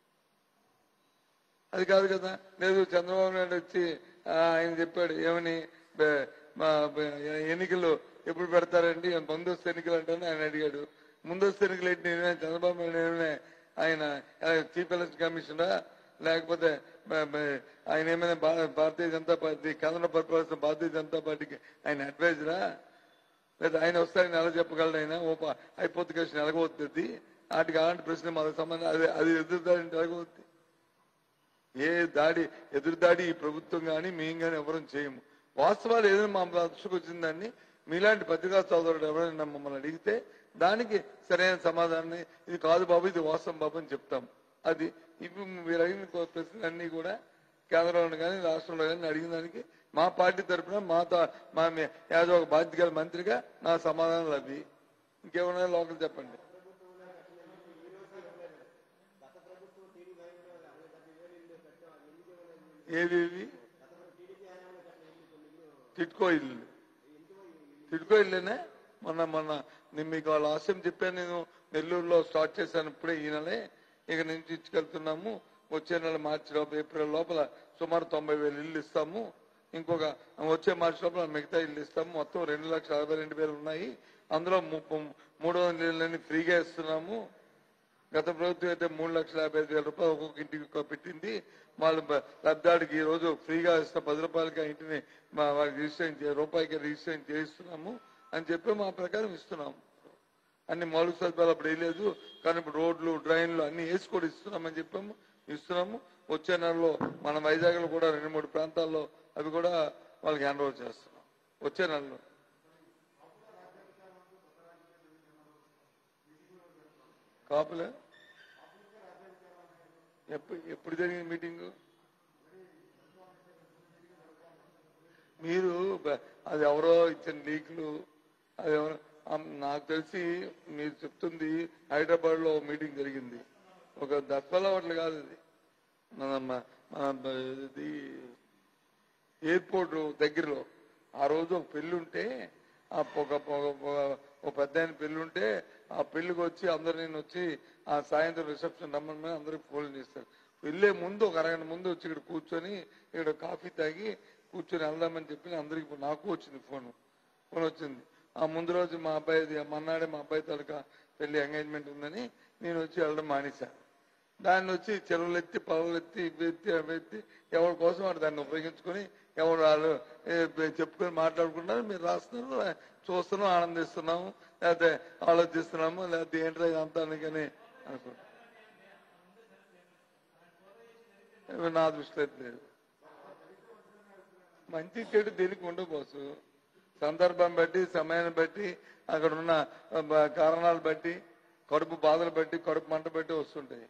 అది కాదు కదా లేదు చంద్రబాబు నాయుడు వచ్చి ఆ, ఆయన చెప్పాడు ఏమని బె- మా బె- ఎన్నికలు ఎప్పుడు పెడతారండి ముందస్తు ఎన్నికలు అంటే ఆయన అడిగాడు ముందస్తు ఎన్నికలు ఏంటి నేనే చంద్రబాబు నాయుడు ఏమైనా ఆయన చీఫ్ ఎలక్షన్ కమిషనరా లేకపోతే బ- బ- ఆయన ఏమైనా భా- భారతీయ జనతా పార్టీ కేంద్ర పరిపాలిస్తున్న భారతీయ జనతా పార్టీకి ఆయన అడ్వైజరా లేదా ఆయన వస్తారని ఎలా చెప్పగలడు ఆయన ఓ ప- అయిపోతుంది కదా ఎలాగవుతుంది వాటికి అలాంటి ప్రశ్న మాకు సంబంధం అది అది ఎదురుదారంటే ఎలాగవుతుంది ఏ దాడి ఎదురు దాడి ఈ ప్రభుత్వం కానీ మేము కానీ ఎవరం చేయము వాస్తవాలు ఏదైనా మా దృష్టికి వచ్చిందాన్ని మీలాంటి పత్రికా సోదరుడు ఎవరైనా మమ్మల్ని అడిగితే దానికి సరైన సమాధానాన్ని ఇది కాదు బాబు ఇది వాస్తవం బాబు అని చెప్తాం అది ఇప్పుడు మీరు అడిగిన కో- ప్రశ్నలన్నీ కూడా కేంద్రంలో కానీ రాష్ట్రంలో కానీ అడిగిన దానికి మా పార్టీ తరఫున మా తా- మా మే- యాజ్ ఒక బాధ్యత గల మంత్రిగా నా సమాధానాలు అవి ఇంకేమన్నా లోకల్ చెప్పండి ఏవి ఇవి? టిట్కో ఇల్లు టిట్కో ఇల్లునే మొన్న మొన్న నేను మీకు వాళ్ళ ఆశయం చెప్పాను నేను నెల్లూరులో స్టార్ట్ చేశాను ఇప్పుడే ఈ నెలే ఇక నుంచి ఇచ్చుకెళ్తున్నాము వచ్చే నెల మార్చి లోపల ఏప్రిల్ లోపల సుమారు తొంభై వేలు ఇల్లు ఇస్తాము ఇంకొక వచ్చే మార్చి లోపల మిగతా ఇల్లు ఇస్తాము మొత్తం రెండు లక్షల అరవై రెండు వేలు ఉన్నాయి అందులో ముప్ప- మూడు వందల ఇళ్ళని ఫ్రీగా ఇస్తున్నాము గత ప్రభుత్వం అయితే మూడు లక్షల యాభై ఐదు వేల రూపాయలు ఒక్కొక్క ఇంటికి ఒక్కొక్క పెట్టింది వాళ్ళు బ- లబ్ధాడికి ఈ రోజు ఫ్రీగా ఇస్తాం పది రూపాయలకి ఆ ఇంటిని మా వాళ్ళకి రిజిస్ట్రేషన్ చే- రూపాయికి రిజిస్ట్రేషన్ చేయిస్తున్నాము అని చెప్పి మా ప్రకారం ఇస్తున్నాము అన్ని మౌలిక సదుపాయాలు అప్పుడు వేయలేదు కానీ ఇప్పుడు రోడ్లు డ్రైన్లు అన్ని వేసి కూడా ఇస్తున్నామని చెప్పాము ఇస్తున్నాము వచ్చే నెలలో మన వైజాగ్లో కూడా రెండు మూడు ప్రాంతాల్లో అవి కూడా వాళ్ళకి హ్యాండ్ ఓవర్ చేస్తున్నాం వచ్చే నెలలో కాపులే ఎప్పుడు ఎప్పుడు జరిగింది మీటింగ్ మీరు బ- అది ఎవరో ఇచ్చిన లీకులు అది ఎవరో ఆ- నాకు తెలిసి మీరు చెప్తుంది హైదరాబాద్ లో మీటింగ్ జరిగింది ఒక దస్పల హోటల్ కాదు ఇది మన మన- మన బ- ఇది ఎయిర్పోర్ట్ దగ్గరలో ఆ రోజు ఒక పెళ్లి ఉంటే ఆ ఒక ఒక- ఒక- ఒక పెద్ద ఆయన పెళ్లి ఉంటే ఆ పెళ్లికి వచ్చి అందరు నేను వచ్చి ఆ సాయంత్రం రిసెప్షన్ రమ్మని అందరికి ఫోన్ చేస్తారు వెళ్ళే ముందు ఒక అరగంట ముందు వచ్చి ఇక్కడ కూర్చొని ఇక్కడ కాఫీ తాగి కూర్చొని వెళ్దామని చెప్పి అందరికి నాకు వచ్చింది ఫోన్ ఫోన్ వచ్చింది ఆ ముందు రోజు మా అబ్బాయి మన్నాడే మా అబ్బాయి తాలూకా పెళ్లి ఎంగేజ్మెంట్ ఉందని నేను వచ్చి వెళ్ళడం మానేశాను దాన్ని వచ్చి చెరువులు ఎత్తి పొలలు ఎత్తి ఇవి ఎత్తి అవి ఎత్తి ఎవరి కోసం వాడు దాన్ని ఉపయోగించుకొని ఎవరు వాళ్ళు ఏ, చెప్పుకొని మాట్లాడుకుంటున్నారు మీరు రాస్తున్నారు చూస్తున్నాం ఆనందిస్తున్నాము లేకపోతే ఆలోచిస్తున్నాము లేకపోతే ఏంటో ఇదంతా అని అనుకుంటాం నా దృష్టిలో అయితే లేదు మంచి చెడు దేనికి ఉండవు బాసు సందర్భం బట్టి సమయాన్ని బట్టి అక్కడ ఉన్న ఆ, బ- కారణాలు బట్టి కడుపు బాధలు బట్టి కడుపు మంట బట్టి వస్తుంటాయి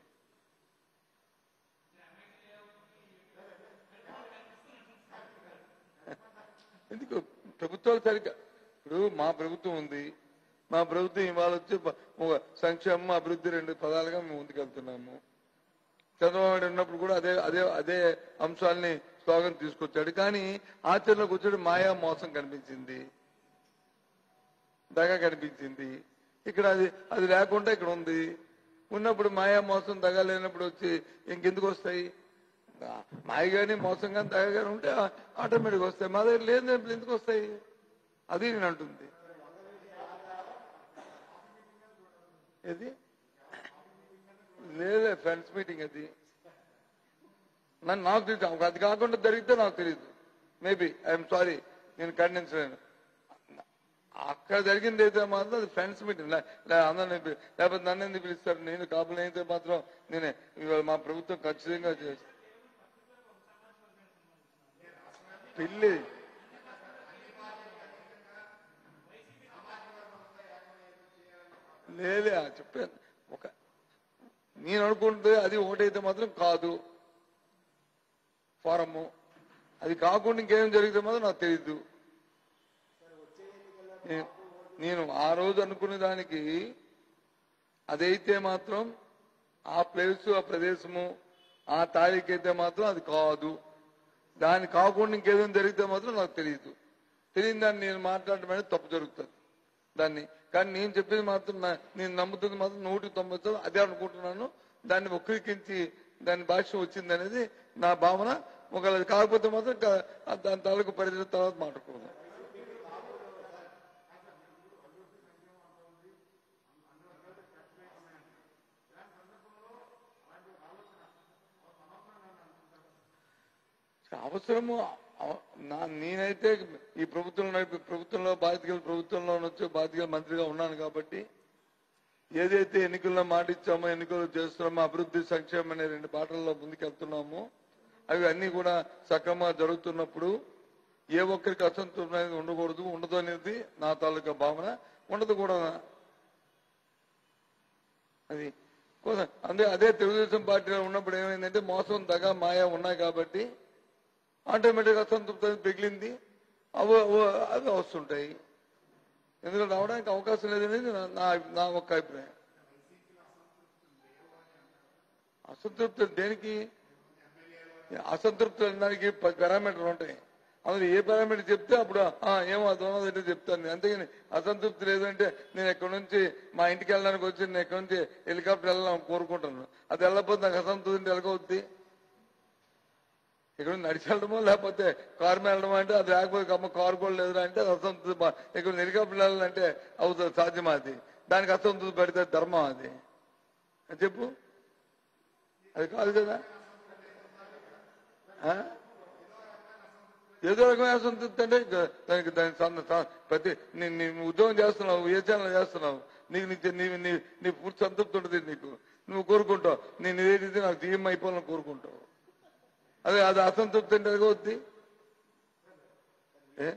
ఎందుకు ప్రభుత్వాలు సరిగ్గా ఇప్పుడు మా ప్రభుత్వం ఉంది మా ప్రభుత్వం ఇవాళ వచ్చి ప- ఒక సంక్షేమం అభివృద్ధి రెండు పదాలుగా మేము ముందుకెళ్తున్నాము చంద్రబాబు నాయుడు ఉన్నప్పుడు కూడా అదే అదే అదే అంశాలని స్లోగన్ తీసుకొచ్చాడు కానీ ఆచరణలోకి వచ్చాడు మాయా మోసం కనిపించింది దగ కనిపించింది ఇక్కడ అది అది లేకుండా ఇక్కడ ఉంది ఉన్నప్పుడు మాయా మోసం దగ లేనప్పుడు వచ్చి ఇంకెందుకు వస్తాయి ఆ, మాయ కానీ మోసం కానీ దగ కానీ ఉంటే ఆటోమేటిక్ వస్తాయి మా దగ్గర లేనప్పుడు ఎందుకు వస్తాయి అది నేను అంటుంది ఏది లేదే ఫ్రెండ్స్ మీటింగ్ అది నన్ను నాకు తెలియదు అది కాకుండా జరిగితే నాకు తెలియదు మేబీ ఐఎమ్ సారీ నేను ఖండించలేను అక్కడ జరిగింది అయితే మాత్రం అది ఫ్రెండ్స్ మీటింగ్ అందరిని పి- లేకపోతే నన్ను ఎందుకు పిలుస్తారు నేను కాపులు అయితే మాత్రం నేనే ఇవాళ మా ప్రభుత్వం ఖచ్చితంగా చేస్తాను పిల్లి లేలే చెప్పాను ఒక నేను అనుకుంటే అది ఒకటైతే మాత్రం కాదు ఫారము అది కాకుండా ఇంకేం జరిగితే మాత్రం నాకు తెలియదు నే- నేను ఆ రోజు అనుకునే దానికి అదైతే మాత్రం ఆ ప్లేస్ ఆ ప్రదేశము ఆ తారీఖు అయితే మాత్రం అది కాదు దాని కాకుండా ఇంకేదైనా జరిగితే మాత్రం నాకు తెలియదు తెలియని దాన్ని నేను మాట్లాడడం అనేది తప్పు జరుగుతుంది దాన్ని కానీ నేను చెప్పేది మాత్రం నా- నేను నమ్ముతుంది మాత్రం నూటికి తొంభై శాతం అదే అనుకుంటున్నాను దాన్ని వక్రీకరించి దాని భాష వచ్చింది అనేది నా భావన ఒకవేళ అది కాకపోతే మాత్రం కా- ఆ దాని తాలూకు పరిధిన తర్వాత మాట్లాడుకుందాం అవసరము అవ- నా నేనైతే ఈ ప్రభుత్వంలో ప్రభుత్వంలో బాధితులు ప్రభుత్వంలో వచ్చి బాధితుల మంత్రిగా ఉన్నాను కాబట్టి ఏదైతే ఎన్నికల్లో మాట ఇచ్చామో ఎన్నికలు చేస్తున్నామో అభివృద్ధి సంక్షేమం అనే రెండు బాటల్లో ముందుకెళ్తున్నామో అవి అన్ని కూడా సక్రమంగా జరుగుతున్నప్పుడు ఏ ఒక్కరికి అసంతృప్తి అనేది ఉండకూడదు ఉండదు అనేది నా తాలూకా భావన ఉండదు కూడా అది కోసం అదే అదే తెలుగుదేశం పార్టీలో ఉన్నప్పుడు ఏమైందంటే మోసం దగ మాయ ఉన్నాయి కాబట్టి ఆటోమేటిక్ అసంతృప్తి అనేది పెగిలింది అవి అవి- అవి వస్తుంటాయి ఎందుకంటే రావడానికి అవకాశం లేదనేది నా- నా నా ఒక్క అభిప్రాయం అసంతృప్తి దేనికి అసంతృప్తి దానికి పారామీటర్లు ఉంటాయి అందులో ఏ పారామీటర్ చెప్తే అప్పుడు ఆ, ఏమో అది ఉన్నదంటే చెప్తాను నేను. అంతేగాని అసంతృప్తి లేదంటే నేను ఎక్కడి నుంచి మా ఇంటికి వెళ్ళడానికి వచ్చి నేను ఎక్కడి నుంచి హెలికాప్టర్ వెళ్ళాలని కోరుకుంటాను అది వెళ్ళకపోతే నాకు అసంతృప్తి ఉంటే ఎలాగవుద్ది ఇక్కడ నడిచి వెళ్ళడమో లేకపోతే కారు మీద వెళ్ళడమో అంటే అది లేకపోతే అమ్మ కారు కూడా లేదురా అంటే అది అసంతృప్తి బా- ఇక్కడ హెలికాప్టర్ వెళ్ళాలంటే అవుతుంది సాధ్యమా అది దానికి అసంతృప్తి పెడితే ధర్మం అది అది చెప్పు అది కాదు కదా ఆ? ఏదో రకమైన అసంతృప్తి అంటే ఇక దానికి దాని సంద- స- ప్రతి నీ- నీ ఉద్యోగం చేస్తున్నావు ఏ ఛానల్ చేస్తున్నావు నీకు నీ నీ నీ నీ పూర్తి సంతృప్తి ఉంటుంది నీకు నువ్వు కోరుకుంటావు నేను ఇదేది నాకు జీఎం అయిపోవాలని కోరుకుంటావు అదే అది అసంతృప్తి అంటే ఎలాగవుద్ది ఏ?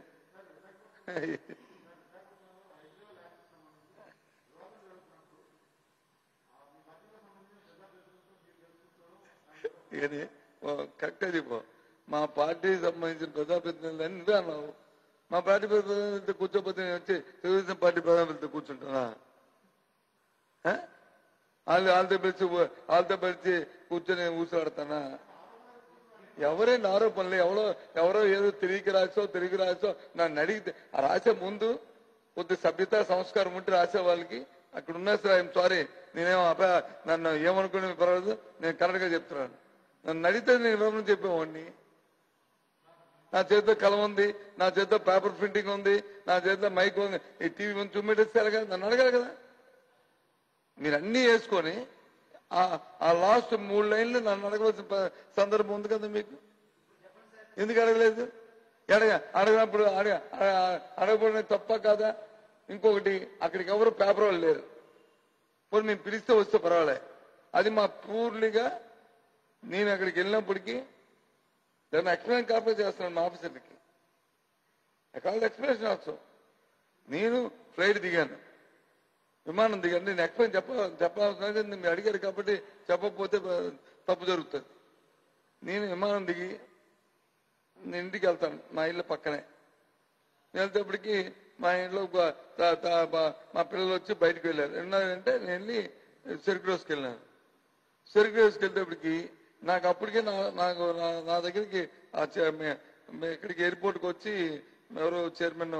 ఇది కరెక్ట్ చెప్పు మా పార్టీకి సంబంధించిన ప్రజాప్రతినిధులని నువ్వే అన్నావు మా పార్టీ ప్రతినిధులతో కూర్చోపోతే నేను వచ్చి తెలుగుదేశం పార్టీ ప్రధానమంత్రితో కూర్చుంటానా ఆ? వాళ్ళు వాళ్ళతో పిలిచి వాళ్ళతో పిలిచి కూర్చొని ఊసాడతానా ఎవరైనా ఆరోపణలు ఎవరో ఎవరో ఏదో తిరిగి రాసో తిరిగి రాసో నన్ను అడిగితే ఆ రాసే ముందు కొద్ది సభ్యత సంస్కారం ఉంటే రాసే వాళ్ళకి అక్కడ ఉన్నా సార్ ఐఎమ్ సారీ నేనేమో అబ్బా నన్ను ఏమనుకునే పర్వాలేదు నేను కరెక్ట్ గా చెప్తున్నాను నన్ను అడిగితే నేను వివరణ చెప్పేవాడిని నా చేతిలో కలం ఉంది నా చేతిలో పేపర్ ప్రింటింగ్ ఉంది నా చేతిలో మైక్ ఉంది ఈ టీవీ ముందు చూపెట్టేస్తే ఎలాగా నన్ను అడగాలి కదా మీరు అన్ని వేసుకొని ఆ- ఆ లాస్ట్ మూడు లైన్లు నన్ను అడగవలసిన ప- సందర్భం ఉంది కదా మీకు ఎందుకు అడగలేదు అడగ అడగినప్పుడు అడగ అడగ- అడగబడిన తప్ప కాదా ఇంకొకటి అక్కడికి ఎవరు పేపర్ వాళ్ళు లేరు పోనీ మేము పిలిస్తే వస్తే పర్వాలే అది మా పూర్తిగా నేను అక్కడికి వెళ్ళినప్పటికీ దాన్ని ఎక్స్ప్లెయిన్ కాపీ చేస్తున్నాను మా ఆఫీసర్లకి ఎకాల్ ఎక్స్ప్లెనేషన్ ఆల్సో నేను ఫ్లైట్ దిగాను విమానం దిగాను నేను ఎక్స్ప్లెయిన్ చెప్ప చెప్పాల్సిన మీరు అడిగారు కాబట్టి చెప్పకపోతే బ- తప్పు జరుగుతుంది నేను విమానం దిగి నేను ఇంటికి వెళ్తాను మా ఇల్లు పక్కనే వెళ్తేప్పటికి మా ఇంట్లో ఒక తా- తా- మా- మా పిల్లలు వచ్చి బయటకు వెళ్ళారు ఉన్నారంటే నేను వెళ్ళి చెరుకు రోజుకి వెళ్ళాను చెరుకు రోజుకి వెళ్తేప్పటికి నాకు అప్పటికే నా నాకు నా- నా దగ్గరికి ఆ చే- మే- మే- ఇక్కడికి ఎయిర్పోర్ట్కి వచ్చి ఎవరో చైర్మన్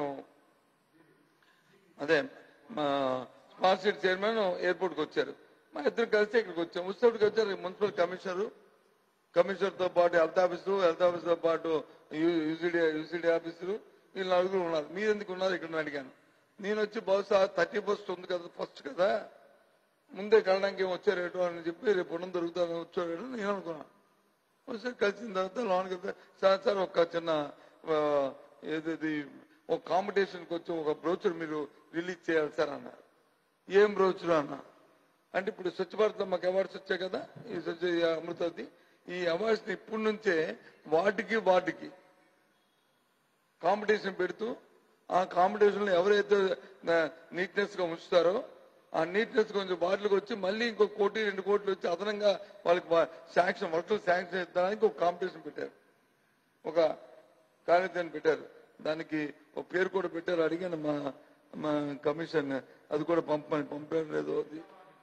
అదే మా స్మార్ట్ సిటీ చైర్మన్ ఎయిర్పోర్ట్కి వచ్చారు మా ఇద్దరు కలిసి ఇక్కడికి వచ్చాం వచ్చేప్పటికి వచ్చారు మున్సిపల్ కమిషనరు కమిషనర్ తో పాటు హెల్త్ ఆఫీసరు హెల్త్ ఆఫీసర్ తో పాటు యూసీడీ యూసీడీ ఆఫీసరు వీళ్ళు నలుగురు ఉన్నారు మీరు ఎందుకు ఉన్నారు ఇక్కడ అని అడిగాను నేను వచ్చి బహుశా థర్టీ ఫస్ట్ ఉంది కదా ఫస్ట్ కదా ముందే కళ్ళడానికి ఏం వచ్చారేటో అని చెప్పి రేపు ఉండడం దొరుకుతుందని వచ్చారేటో నేను అనుకున్నాను ఒకసారి కలిసిన తర్వాత లోనికి వెళ్తే సార్ సార్ ఒక చిన్న ఆ, ఏది ఒక కాంపిటీషన్కి వచ్చి ఒక బ్రోచర్ మీరు రిలీజ్ చేయాలి సార్ అన్నారు ఏం బ్రోచర్ అన్నా అంటే ఇప్పుడు స్వచ్ఛ భారత్ మాకు అవార్డ్స్ వచ్చాయి కదా ఈ స్వచ్ఛ ఈ అమృతది ఈ అవార్డ్స్ ఇప్పటి నుంచే వాటికి వాటికి కాంపిటీషన్ పెడుతూ ఆ కాంపిటీషన్ లో ఎవరైతే నీట్నెస్ గా ఉంచుతారో ఆ నీట్నెస్ కొంచెం వాటికి వచ్చి మళ్ళీ ఇంకో కోటి రెండు కోట్లు వచ్చి అదనంగా వాళ్ళకి శాంక్షన్ వర్క్లు శాంక్షన్ ఇద్దడానికి ఒక కాంపిటీషన్ పెట్టారు ఒక కార్యక్రమం పెట్టారు దానికి ఒక పేరు కూడా పెట్టారు అడిగాను మా మా కమిషన్ అది కూడా పంపని పంపారు లేదో అది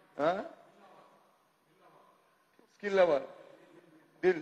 skill award bill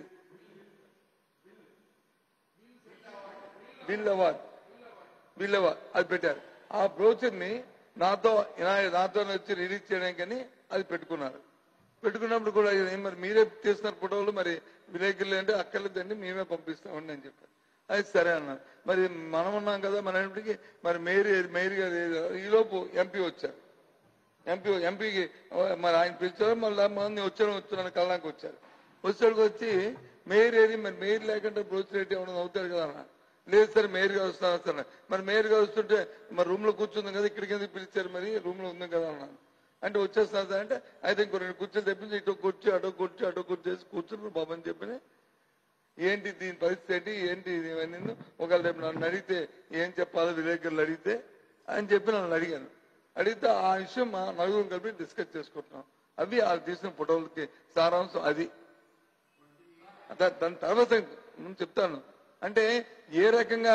bill award bill award అది పెట్టారు ఆ బ్రోచర్ ని నాతో నా- నాతో వచ్చి రిలీజ్ చేయడానికని అది పెట్టుకున్నారు పెట్టుకున్నప్పుడు కూడా ఇది మరి మీరే తీస్తున్నారు ఫోటోలు మరి విలేకరులు అంటే అక్కర్లేదండి మేమే పంపిస్తామండి అని చెప్పారు అది సరే అన్నారు మరి మనం ఉన్నాం కదా మన ఇంటికి మరి మేయర్ మేయర్ గారు ఏదో- ఈలోపు ఎంపీ వచ్చారు ఎంపీ ఎంపీకి మరి ఆయన పిలిచారు మళ్ళీ మంది వచ్చాను వచ్చాను కళ్ళకి వచ్చారు వచ్చేటికి వచ్చి మేయర్ ఏది మరి మేయర్ లేకుండా బ్రోచర్ రెడ్డి ఏమైనా అవుతాడు కదా అన్న లేదు సార్ మేయర్ గారు వస్తున్నారు సార్ మరి మేయర్ గారు వస్తుంటే మరి రూమ్ లో కూర్చుంది కదా ఇక్కడికి ఎందుకు పిలిచారు మరి రూమ్ లో ఉంది కదా అన్నాను అంటే వచ్చేస్తున్నారు సార్ అంటే అయితే ఇంకో రెండు కుర్చీలు తెప్పించి ఇటు కూర్చో అటో కూర్చో అటో కూర్చేసి కూర్చున్నారు బాబు అని చెప్పి ఏంటి దీని పరిస్థితి ఏంటి ఏంటి ఇది ఇవన్నీ ఒకవేళ రేపు నన్ను అడిగితే ఏం చెప్పాలో విలేకరులు అడిగితే అని చెప్పి నన్ను అడిగాను అడిగితే ఆ విషయం మా నలుగురు కలిపి డిస్కస్ చేసుకుంటున్నాం అవి ఆ తీసిన ఫోటోలకి సారాంశం అది దా- దాని తర్వాత నేను చెప్తాను అంటే ఏ రకంగా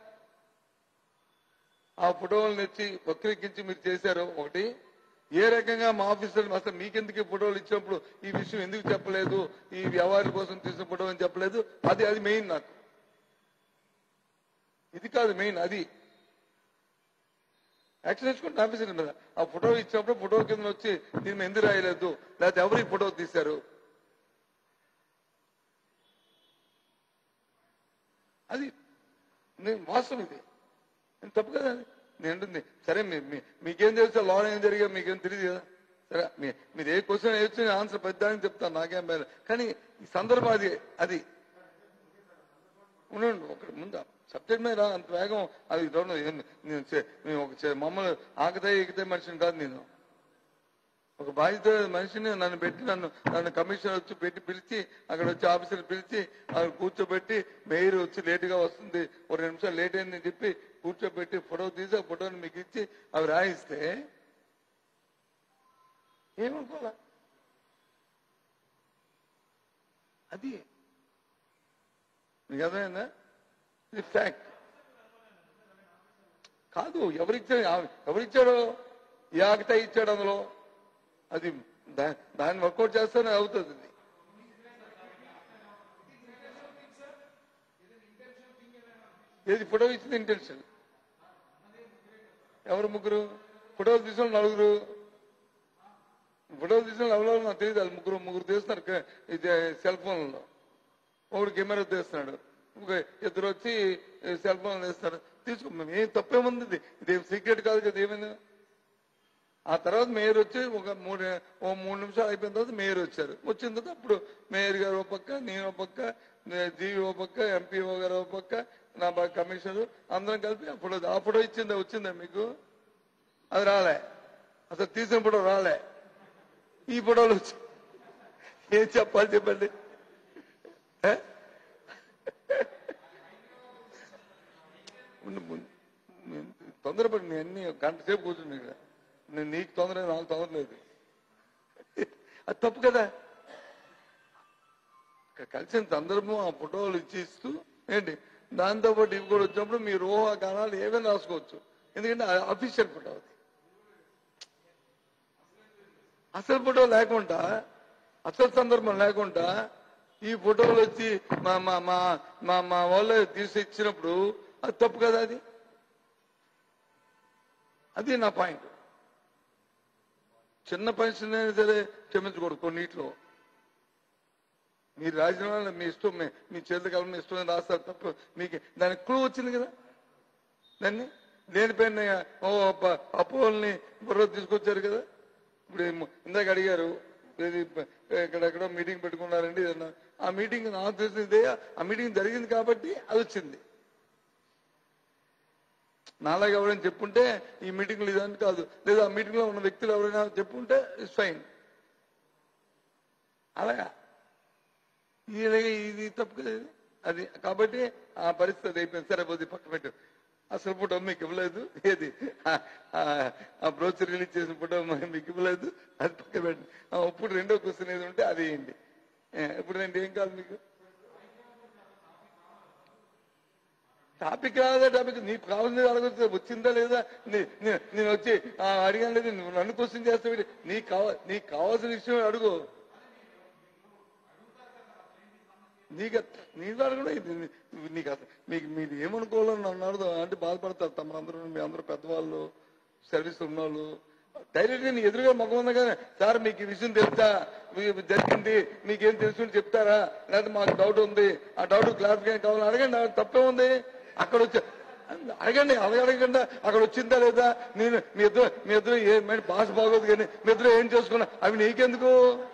ఆ ఫోటోలను తెచ్చి వక్రీకరించి మీరు చేశారో ఒకటి ఏ రకంగా మా ఆఫీసర్ అసలు మీకెందుకు ఈ ఫోటోలు ఇచ్చినప్పుడు ఈ విషయం ఎందుకు చెప్పలేదు ఈ వ్యవహారాల కోసం తీసిన ఫోటో అని చెప్పలేదు అది అది మెయిన్ నాకు ఇది కాదు మెయిన్ అది యాక్షన్ తెచ్చుకుంటే ఆఫీసర్ మీద ఆ ఫోటో ఇచ్చినప్పుడు ఫోటో కింద వచ్చి దీన్ని మీద ఎందుకు రాయలేదు లేకపోతే ఎవరు ఈ ఫోటో తీశారు అది నేను వాస్తవం ఇది నేను తప్పు కదా అది. నేను అంటుంది సరే మీ- మీ- మీకేం తెలుసా లోన్ ఏం జరిగా మీకేం తెలియదు కదా సరే మీ మీరు ఏ క్వశ్చన్ వేయచ్చు నేను ఆన్సర్ పెద్దానికి చెప్తాను నాకేం భయం లేదు. కానీ ఈ సందర్భం అది అది ఉండండి ఒక ముందు సబ్జెక్ట్ మీద రా, అంత వేగం అది don't know, ఏం- నేను చే- నేను ఒక చే- మమ్మల్ని ఆకతాయి ఎగితే మనిషిని కాదు నేను ఒక బాధ్యత మనిషిని నన్ను పెట్టి నన్ను నన్ను కమిషనర్ వచ్చి పెట్టి పిలిచి అక్కడ వచ్చి ఆఫీసర్ పిలిచి అక్కడ కూర్చోబెట్టి మేయర్ వచ్చి లేటుగా వస్తుంది ఒక రెండు నిమిషాలు లేట్ అయిందని చెప్పి కూర్చోబెట్టి ఫోటో తీసి ఆ ఫోటోని మీకు ఇచ్చి అవి రాయిస్తే ఏమనుకోవాలా అది మీకు అర్థమైందా ఇది ఫ్యాక్ట్ కాదు ఎవరిచ్చాడు ఎవరిచ్చాడో ఏ ఆకతా ఇచ్చాడు అందులో అది దా- దాన్ని వర్కౌట్ చేస్తేనే అవుతుంది ఇది. ఏది ఫోటో ఇచ్చింది ఇంటెన్షన్ ఎవరు ముగ్గురు ఫోటోలు తీసిన నలుగురు ఫోటోలు తీసిన ఎవరో నాకు తెలియదు వాళ్ళు ముగ్గురు ముగ్గురు తీస్తున్నారు క- ఇది సెల్ ఫోన్లో ఒకడు కెమెరా తీస్తున్నాడు ఇంకో ఇద్దరు వచ్చి సెల్ ఫోన్ తీస్తారు తీసుకో మేము ఏం తప్పేముంది ఇది ఇదేం సీక్రెట్ కాదు కదా ఏమైంది ఆ తర్వాత మేయర్ వచ్చి ఒక మూడు ఓ మూడు నిమిషాలు అయిపోయిన తర్వాత మేయర్ వచ్చారు వచ్చిన తర్వాత అప్పుడు మేయర్ గారు ఒక పక్క నేను ఒక పక్క జీవి ఒక పక్క ఎంపీఓ గారు ఒక పక్క నా పక్క కమిషనర్ అందరం కలిపి ఆ ఫోటో ఆ ఫోటో ఇచ్చిందా వచ్చిందా మీకు అది రాలే అసలు తీసిన ఫోటో రాలే ఈ ఫోటోలు వచ్చి ఏం చెప్పాలి చెప్పండి ఏ? ఉండు, ముందు. నేను తొందరపడి నేను అన్ని గంట సేపు కూర్చుంది ఇక్కడ నేను నీకు తొందర లేదు, నాకు తొందర లేదు అది తప్పు కదా ఇక్కడ కలిసిన సందర్భం ఆ ఫోటోలు ఇచ్చిస్తూ ఏంటి దాంతో పాటు ఇవి కూడా వచ్చినప్పుడు మీ ఊహా గానాలు ఏమైనా రాసుకోవచ్చు ఎందుకంటే అఫీషియల్ ఫోటో అది అసలు ఫోటో లేకుండా అసలు సందర్భం లేకుండా ఈ ఫోటోలు వచ్చి మా మా మా మా మా వాళ్ళు తీసి ఇచ్చినప్పుడు అది తప్పు కదా అది అది నా పాయింట్ చిన్న పెన్షన్ అయినా సరే క్షమించకూడదు కొన్నిట్లో మీరు రాజీనామా మీ ఇష్టం మీ- మీ చేతుల కాలం మీ ఇష్టం రాస్తారు తప్ప మీకు దానికి క్లూ వచ్చింది కదా దాన్ని దేనిపైన ఓ అప్ప- అపోల్ని బుర్ర తీసుకొచ్చారు కదా ఇప్పుడు ఏమో ఇందాక అడిగారు ఇది ప- ఎక్కడెక్కడో మీటింగ్ పెట్టుకున్నారండి ఏదన్నా. ఆ మీటింగ్ నాకు తెలిసిందే ఆ మీటింగ్ జరిగింది కాబట్టి అది వచ్చింది నాలాగా ఎవరైనా చెప్పుంటే ఈ మీటింగ్లు ఇదని కాదు లేదా ఆ మీటింగ్ లో ఉన్న వ్యక్తులు ఎవరైనా చెప్పుంటే ఇట్స్ ఫైన్ అలాగా ఇది ఇది తప్పు కదా ఇది? అది కాబట్టి ఆ పరిస్థితి అయిపోయింది సరే పోతే పక్క పెట్టు అసలు ఫోటో మీకు ఇవ్వలేదు ఏది ఆ- ఆ- ఆ బ్రోచర్ రిలీజ్ చేసిన ఫోటో మీకు ఇవ్వలేదు అది పక్క పెట్టండి ఆ, ఇప్పుడు రెండో క్వశ్చన్ ఏది ఉంటే అది వేయండి ఏ, ఇప్పుడు రెండు ఏం కాదు మీకు టాపిక్ రాదా టాపిక్ నీకు కావాల్సింది అడగచ్చు వచ్చిందా లేదా నీ- నీ- నేను వచ్చి ఆ, అడిగాను లేదు నువ్వు నన్ను క్వశ్చన్ చేస్తావు నీకు కావ నీకు కావాల్సిన విషయం అడుగు నీకు నీకు అడగడం ఇది నీ- నీకు అసలు మీకు మీరు ఏమనుకోవాలని నన్ను అడదు అంటే బాధపడతారు తమరందరూ మీ అందరూ పెద్దవాళ్ళు సర్వీస్ ఉన్నవాళ్ళు డైరెక్ట్ గా నీ ఎదురుగా మగం ఉంది కానీ సార్ మీకు ఈ విషయం తెలుసా మీకు జరిగింది మీకేం తెలుసు అని చెప్తారా లేకపోతే మాకు డౌట్ ఉంది ఆ డౌట్ క్లారిఫికేషన్ కావాలని అడగండి నాకు తప్పే ఉంది అక్కడ వచ్చి అడగండి అలాగే అడగండి అక్కడ వచ్చిందా లేదా నేను మీ ఇద్దరు మీ ఇద్దరు ఏ మరి భాష బాగోదు కానీ మీ ఇద్దరు ఏం చేసుకున్నా అవి నీకెందుకు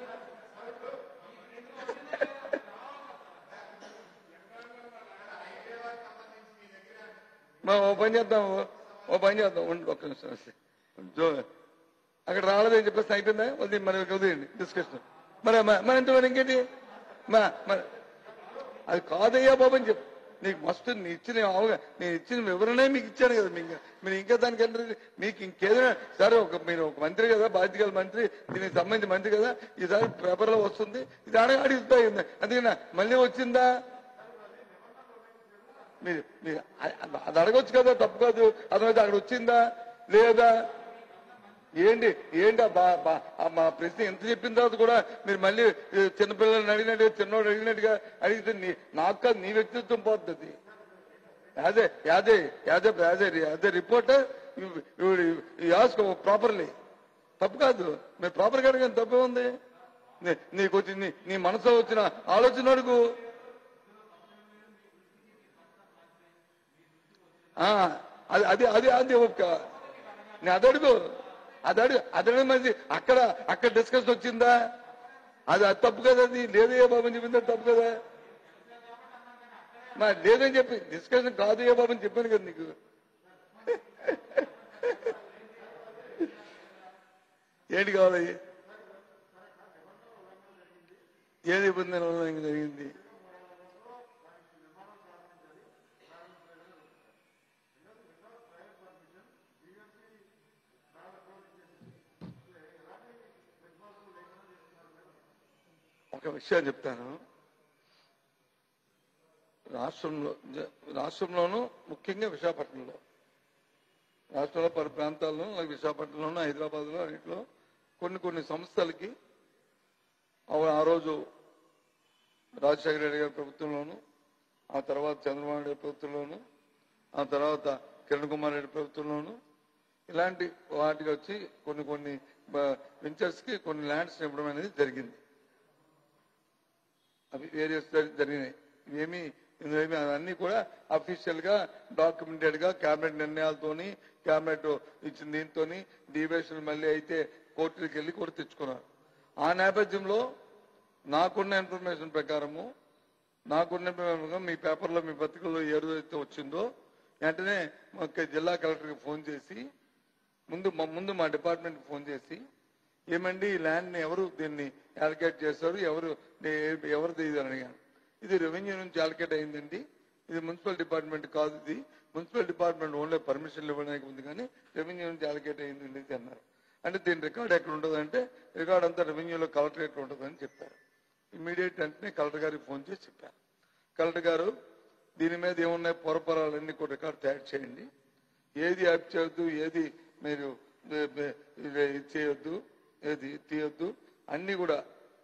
మా ఓ పని చేద్దాం ఓ పని చేద్దాం ఉండి ఒక్క నిమిషం జో అక్కడ రాలేదని చెప్పేసి అయిపోయిందా వద్దు మరి వదిలేయండి డిస్కషన్ మరి మ- మరి ఎంత మరి ఇంకేంటి మా- మరి అది కాదయ్యా బాబు అని చెప్పు నీకు మస్తు నీ ఇచ్చిన అవగా నేను ఇచ్చిన వివరణే మీకు ఇచ్చాను కదా మీకు మీరు ఇంకా దానికి ఏంటంటే మీకు ఇంకేదైనా సరే ఒక మీరు ఒక మంత్రి కదా బాధ్యత గల మంత్రి దీనికి సంబంధించిన మంత్రి కదా ఈసారి పేపర్లో వస్తుంది ఇది అడగ అడుగుతా అందుకని మళ్ళీ వచ్చిందా మీరు మీరు అ- అది అడగొచ్చు కదా తప్పు కాదు అదైతే అక్కడ వచ్చిందా లేదా ఏంటి ఏంటి ఆ బా- బా- ఆ మా ప్రశ్న ఎంత చెప్పిన తర్వాత కూడా మీరు మళ్ళీ ఈ చిన్నపిల్లల్ని అడిగినట్టుగా చిన్నోడు అడిగినట్టుగా అడిగితే నీ నాకు కాదు నీ వ్యక్తిత్వం పోతుంది యాదే యాదే యాదే యాదే యాదే రిపోర్టర్ యాస్కో ప్రాపర్లీ తప్పు కాదు మీరు ప్రాపర్గా అడగండి తప్పే ఉంది నీ- నీకు వచ్చి నీ నీ మనసులో వచ్చిన ఆలోచన అడుగు ఆ, అది అది అది అది ఒక్క నేను అది అడుగు అది అడుగు అదడే మంచి అక్కడ అక్కడ డిస్కస్ వచ్చిందా అది అది తప్పు కదా అది లేదు ఏ బాబు అని చెప్పింది అది తప్పు కదా మా లేదని చెప్పి డిస్కషన్ కాదు ఏ బాబు అని చెప్పాను కదా నీకు ఏంటి కావాలి ఏది ఇబ్బంది వల్ల జరిగింది ఒక విషయం చెప్తాను రాష్ట్రంలో జ- రాష్ట్రంలోనూ ముఖ్యంగా విశాఖపట్నంలో రాష్ట్రంలో పలు ప్రాంతాల్లో అలాగే విశాఖపట్నంలోనూ హైదరాబాద్లో అన్నింటిలో కొన్ని కొన్ని సంస్థలకి ఆ- ఆ రోజు రాజశేఖర రెడ్డి గారి ప్రభుత్వంలోను ఆ తర్వాత చంద్రబాబు నాయుడు గారి ప్రభుత్వంలోను ఆ తర్వాత కిరణ్ కుమార్ రెడ్డి ప్రభుత్వంలోను ఇలాంటి వాటికి వచ్చి కొన్ని కొన్ని వెంచర్స్ కి కొన్ని ల్యాండ్స్ ఇవ్వడం అనేది జరిగింది అవి వేరియస్ జరిగినాయి ఇవేమి ఇవేమి అవన్నీ కూడా అఫీషియల్ గా డాక్యుమెంటెడ్ గా కేబినెట్ నిర్ణయాలతోని కేబినెట్ ఇచ్చిన దీంతోని డివేషన్ మళ్ళీ అయితే కోర్టులకు వెళ్ళి కూడా తెచ్చుకున్నారు ఆ నేపథ్యంలో నాకున్న ఇన్ఫర్మేషన్ ప్రకారము నాకున్న information ప్రకారం మీ పేపర్లో మీ పత్రికల్లో ఏ రోజైతే వచ్చిందో వెంటనే మా జిల్లా కలెక్టర్కి ఫోన్ చేసి ముందు మా- ముందు మా డిపార్ట్మెంట్ ఫోన్ చేసి ఏమండి ఈ ల్యాండ్ ని ఎవరు దీన్ని అలకేట్ చేశారు ఎవరు నే- ఎవరిది ఇది అని అడిగాను ఇది రెవెన్యూ నుంచి అలకేట్ అయిందండి ఇది మున్సిపల్ డిపార్ట్మెంట్ కాదు ఇది మున్సిపల్ డిపార్ట్మెంట్ ఓన్లీ పర్మిషన్లు ఇవ్వడానికి ఉంది కానీ రెవెన్యూ నుంచి అలకేట్ అయిందండి ఇది అన్నారు అంటే దీని రికార్డ్ ఎక్కడ ఉండదు అంటే రికార్డ్ అంతా రెవెన్యూలో కలెక్టరేట్ ఉంటుందని చెప్పారు ఇమీడియట్ వెంటనే కలెక్టర్ గారికి ఫోన్ చేసి చెప్పారు కలెక్టర్ గారు దీని మీద ఏమున్నాయి పొరపరాలన్నీ కూడా రికార్డ్ తయారు చేయండి ఏది యాప్ చేయొద్దు ఏది మీరు ఏ- ఏ- ఇది చేయొద్దు ఏది తీయొద్దు అన్ని కూడా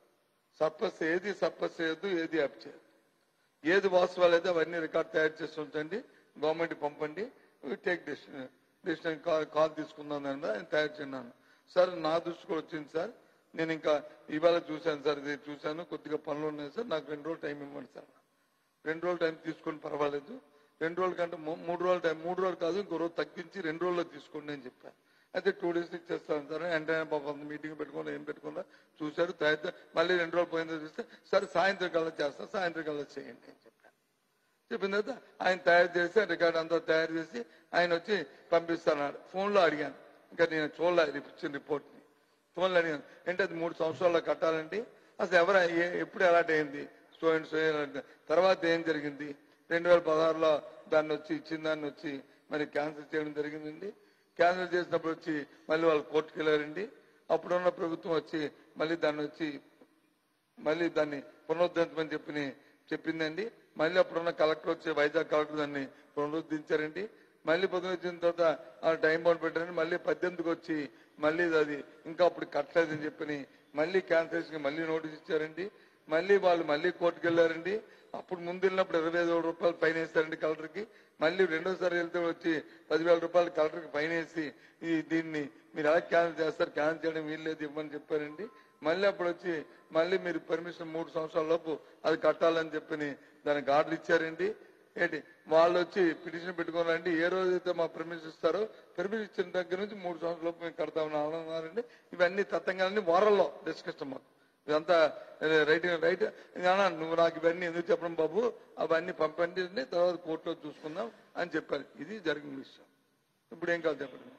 సర్పస్ ఏది సర్పస్ చేయొద్దు ఏది యాప్ చేయొద్దు ఏది వాస్తవాలు అయితే అవన్నీ రికార్డ్ తయారు చేసి ఉంచండి గవర్నమెంట్ పంపండి take decision decision call call తీసుకుందాం దాని మీద ఆయన తయారు చేయన్నాను సార్ నా దృష్టికి వచ్చింది సార్ నేను ఇంకా ఇవాళ చూశాను సార్ ఇది చూశాను కొద్దిగా పనులు ఉన్నాయి సార్ నాకు రెండు రోజులు టైం ఇవ్వండి సార్ రెండు రోజులు టైం తీసుకొని పర్వాలేదు రెండు రోజుల కంటే మూ- మూడు రోజులు టైం మూడు రోజులు కాదు ఇంకో రోజు తగ్గించి రెండు రోజుల్లో తీసుకోండి అని చెప్పాను అయితే టూ డేస్ ఇచ్చేస్తాను సార్ వెంటనే పాపం మీటింగ్ పెట్టుకున్నా ఏం పెట్టుకున్నా చూశారు తయారు మళ్ళీ రెండు రోజులు పోయిందో చూస్తే సరే సాయంత్రం కల్లా చేస్తాను సాయంత్రం కల్లా చేయండి అని చెప్పాను చెప్పిన తర్వాత ఆయన తయారు చేసి రికార్డ్ అంతా తయారు చేసి ఆయన వచ్చి పంపిస్తాన్నాడు ఫోన్లో అడిగాను ఇంకా నేను చూడలే ఇచ్చిన రిపోర్ట్ని ఫోన్లో అడిగాను ఏంటి అది మూడు సంవత్సరాల్లో కట్టాలండి అసలు ఎవరు ఏ- ఎప్పుడు ఎలాంటి అయింది స్టూడెంట్స్ తర్వాత ఏం జరిగింది రెండు వేల పదహారులో దాన్ని వచ్చి ఇచ్చిన దాన్ని వచ్చి మరి క్యాన్సిల్ చేయడం జరిగిందండి క్యాన్సిల్ చేసినప్పుడు వచ్చి మళ్ళీ వాళ్ళు కోర్టుకు వెళ్ళారండి అప్పుడున్న ప్రభుత్వం వచ్చి మళ్ళీ దాన్ని వచ్చి మళ్ళీ దాన్ని పునరుద్ధరించమని చెప్పి చెప్పిందండి మళ్ళీ అప్పుడున్న కలెక్టర్ వచ్చి వైజాగ్ కలెక్టర్ దాన్ని పునరుద్ధరించారండి మళ్ళీ పునరుద్ధరించిన తర్వాత ఆ టైం బౌండ్ పెట్టారని మళ్ళీ పద్దెనిమిదికి వచ్చి మళ్ళీ అది ఇంకా అప్పుడు కట్టలేదని చెప్పని మళ్ళీ క్యాన్సలేషన్ మళ్ళీ నోటీస్ ఇచ్చారండి మళ్ళీ వాళ్ళు మళ్ళీ కోర్టుకు వెళ్ళారండి అప్పుడు ముందు వెళ్ళినప్పుడు ఇరవై ఐదు రూపాయలు ఫైన్ వేస్తారండి కలెక్టర్కి మళ్ళీ రెండోసారి వెళ్తే వచ్చి పదివేల రూపాయలు కలెక్టర్కి ఫైన్ వేసి ఈ దీన్ని మీరు ఎలా క్యాన్సిల్ చేస్తారు క్యాన్సిల్ చేయడం వీల్లేదు ఇవ్వని చెప్పారండి మళ్ళీ అప్పుడు వచ్చి మళ్ళీ మీరు పర్మిషన్ మూడు సంవత్సరాల లోపు అది కట్టాలని చెప్పని దానికి ఆర్డర్ ఇచ్చారండి ఏంటి వాళ్ళు వచ్చి పిటిషన్ పెట్టుకోవాలండి ఏ రోజైతే మా పర్మిషన్ ఇస్తారో పర్మిషన్ ఇచ్చిన దగ్గర నుంచి మూడు సంవత్సరాల లోపు మేము కడతామని అన్నారండి ఇవన్నీ తత్తంగానే వారంలో డిస్కషన్ మాకు ఇదంతా రైట్ రైట్ నాన్న నువ్వు నాకు ఇవన్నీ ఎందుకు చెప్పడం బాబు అవన్నీ పంపండి తర్వాత కోర్టులో చూసుకుందాం అని చెప్పారు ఇది జరిగిన విషయం ఇప్పుడు ఏం కాదు చెప్పండి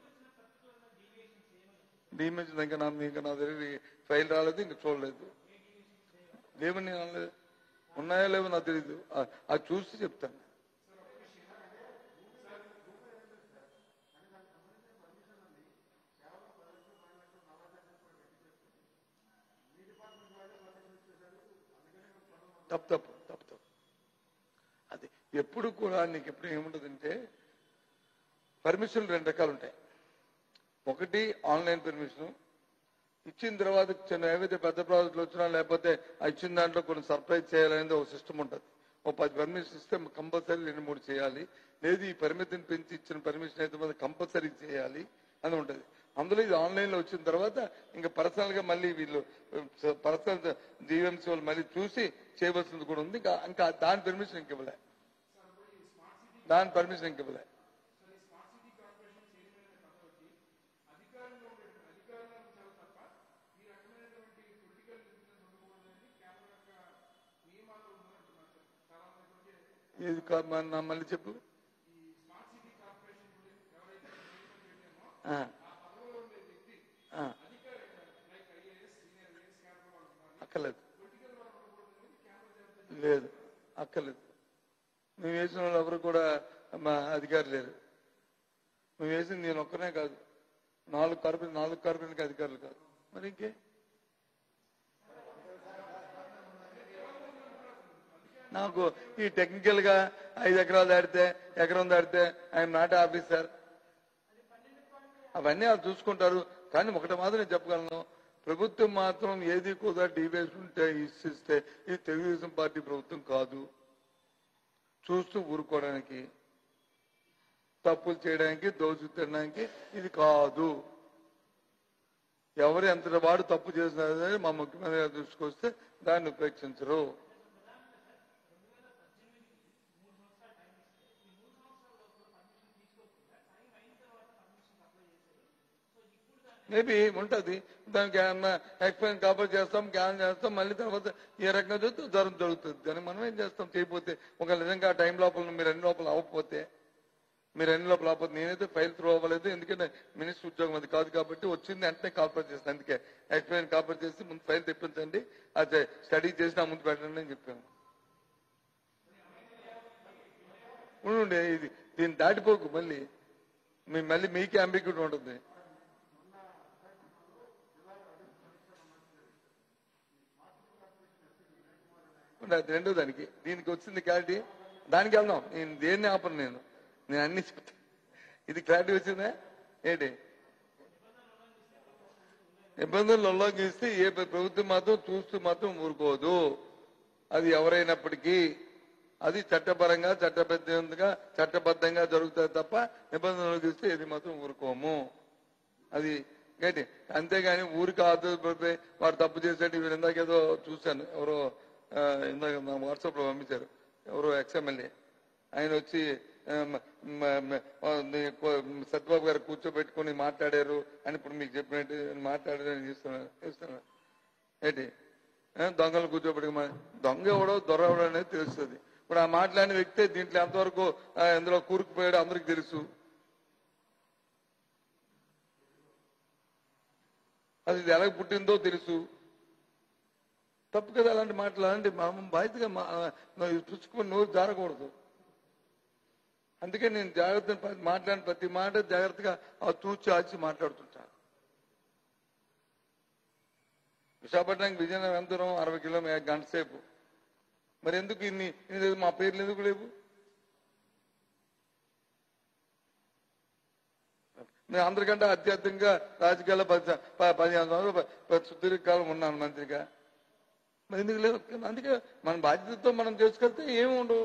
డిమెన్షన్ ఇంకా నా ఇంకా నా దగ్గర ఫైల్ రాలేదు ఇంకా చూడలేదు లేవని అనలేదు ఉన్నాయో లేవో నాకు తెలియదు ఆ- అది చూసి చెప్తాను తప్పు తప్పు తప్పు తప్పు అది ఎప్పుడు కూడా నీకు ఎప్పుడు ఏముంటుందంటే పర్మిషన్లు రెండు రకాలు ఉంటాయి ఒకటి ఆన్లైన్ పర్మిషన్ ఇచ్చిన తర్వాత చిన్న ఏవైతే పెద్ద ప్రాజెక్టులు వచ్చినా లేకపోతే ఆ ఇచ్చిన దాంట్లో కొన్ని సర్ప్రైజ్ చేయాలనేది ఒక సిస్టమ్ ఉంటుంది ఒక పది పర్మిషన్ ఇస్తే కంపల్సరీ రెండు మూడు చేయాలి లేదు ఈ పరిమితిని పెంచి ఇచ్చిన పర్మిషన్ అయితే మనం కంపల్సరీ చేయాలి అని ఉంటుంది అందులో ఇది ఆన్లైన్ లో వచ్చిన తర్వాత ఇంకా పర్సనల్ గా మళ్ళీ వీళ్ళు పర్సనల్ జీవీఎంసీ వాళ్ళు మళ్ళీ చూసి చేయవలసింది కూడా ఉంది ఇంకా ఇంకా దాని పర్మిషన్ ఇంక ఇవ్వలే దాని పర్మిషన్ ఇంక ఇవ్వలే ఏది కా- మ- నా మళ్ళీ చెప్పు ఆ. ఆ. అక్కర్లేదు లేదు అక్కర్లేదు మేము వేసిన వాళ్ళు ఎవరు కూడా మా అధికారులు లేరు మేము వేసింది నేను ఒక్కనే కాదు నాలుగు కార్పొరేట్ నాలుగు కార్పొరేట్కి అధికారులు కాదు మరి ఇంకే నాకు ఈ టెక్నికల్ గా ఐదు ఎకరాలు దాడితే ఎకరం దాడితే ఆయన నాట్ ఆఫీసర్ అవన్నీ వాళ్ళు చూసుకుంటారు కానీ ఒకటి మాత్రం నేను చెప్పగలను ప్రభుత్వం మాత్రం ఏది కూడా డివేస్ ఉంటే ఇస్తే ఇది తెలుగుదేశం పార్టీ ప్రభుత్వం కాదు చూస్తూ ఊరుకోవడానికి తప్పులు చేయడానికి దోషు తినడానికి ఇది కాదు ఎవరు ఎంత వాడు తప్పు చేసినారని మా ముఖ్యమంత్రి గారు దృష్టికి వస్తే దాన్ని ఉపేక్షించరు మేబీ ఉంటది దానికి ఏమన్నా ఎక్స్ప్లెయిన్ కాపర్ చేస్తాం క్యాన్ చేస్తాం మళ్ళీ తర్వాత ఏ రకంగా చూస్తే జ్వరం జరుగుతుంది దానికి మనం ఏం చేస్తాం చేయకపోతే ఒక నిజంగా ఆ టైం లోపల మీరు అన్ని లోపల అవ్వకపోతే మీరు అన్ని లోపల అవ్వకపోతే నేనైతే ఫైల్ త్రూ అవ్వలేదు ఎందుకంటే మినిస్టర్ ఉద్యోగం అది కాదు కాబట్టి వచ్చింది వెంటనే కాపర్ చేస్తాను అందుకే ఎక్స్ప్లెయిన్ కాపర్ చేసి ముందు ఫైల్ తెప్పించండి అది స్టడీ చేసి నా ముందు పెట్టండి అని చెప్పాను ఉండే ఇది దీన్ని దాటిపోకు మళ్ళీ మీ మళ్ళీ మీకే అంబిక్యూటీ ఉంటుంది ఉండే, అది రెండో దానికి దీనికి వచ్చింది క్లారిటీ దానికి వెళ్దాం నేను దేన్ని ఆపను నేను నేను అన్ని చెప్తా ఇది క్లారిటీ వచ్చిందా ఏంటి నిబంధనలు ఉల్లంఘిస్తే ఏ ప్రభుత్వం మాత్రం చూస్తూ మాత్రం ఊరుకోదు అది ఎవరైనప్పటికీ అది చట్టపరంగా చట్టబద్ధంగా చట్టబద్ధంగా జరుగుతుంది తప్ప నిబంధనలు ఉల్లంఘిస్తే ఇది మాత్రం ఊరుకోము అది ఏంటి అంతేగాని ఊరికి ఆదరపడిపోయి వాడు తప్పు చేసేట్టు వీడు ఇందాక ఏదో చూశాను ఎవరో ఆ, ఇందాక నా వాట్సాప్ లో పంపించారు ఎవరో ఎక్స్ఎమ్మెల్యే ఆయన వచ్చి ఆ, మ- మ- మ- ఆ, నీ- కో- సత్యబాబు గారు కూర్చోబెట్టుకుని మాట్లాడారు అని ఇప్పుడు మీకు చెప్పినట్టు మాట్లాడారు అని చూస్తున్నాను చూస్తున్నాను ఏంటి ఆ, దొంగలు కూర్చోబెట్టుకు మా- దొంగ ఎవడో దొర ఎవడో అనేది తెలుస్తుంది ఇప్పుడు ఆ మాట్లాడిన వ్యక్తే దీంట్లో ఎంతవరకు ఆ, ఇందులో కూరుకుపోయాడో అందరికి తెలుసు అది ఇది ఎలా పుట్టిందో తెలుసు తప్పు కదా అలాంటి మాటలు అలాంటి మనం బాధ్యతగా మా- ఆ, పుచ్చుకొని నోరు జారకూడదు అందుకే నేను జాగ్రత్త మాట్లాడిన ప్రతి మాట జాగ్రత్తగా ఆ తూచి ఆచి మాట్లాడుతుంటాను విశాఖపట్నానికి విజయనగరం ఎంత దూరం అరవై కిలోమీటర్ గంట సేపు మరి ఎందుకు ఇన్ని ఇన్ని లేదు? మా పేర్లు ఎందుకు లేవు నేను అందరికంటే అత్యధికంగా రాజకీయాల్లో పది ప- పదిహేను సంవత్సరాలు ప- ప- సుదీర్ఘకాలం ఉన్నాను మంత్రిగా మరి ఎందుకు లేదు అందుకే మన బాధ్యతతో మనం చేసుకెళ్తే ఏమి ఉండవు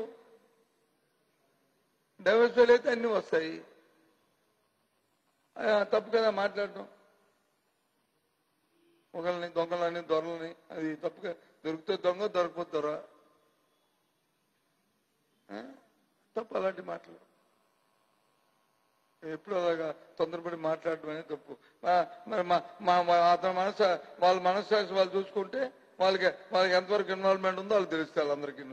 డైవర్సిఫైల్ అయితే అన్ని వస్తాయి ఆ, తప్పు కదా మాట్లాడటం ఒకళ్ళని దొంగలని దొరలని అది తప్పుగా దొరికితే దొంగ దొరకపోతే దొర ఆ? తప్పు అలాంటి మాటలు ఎప్పుడు అలాగా తొందరపడి మాట్లాడడం అనేది తప్పు మా- మరి మా మా మా- అతని మనసు వాళ్ళ మనస్సాక్షి వాళ్ళు చూసుకుంటే వాళ్ళకి వాళ్ళకి ఎంతవరకు ఇన్వాల్వ్మెంట్ ఉందో వాళ్ళు తెలుస్తారు వాళ్ళందరికీ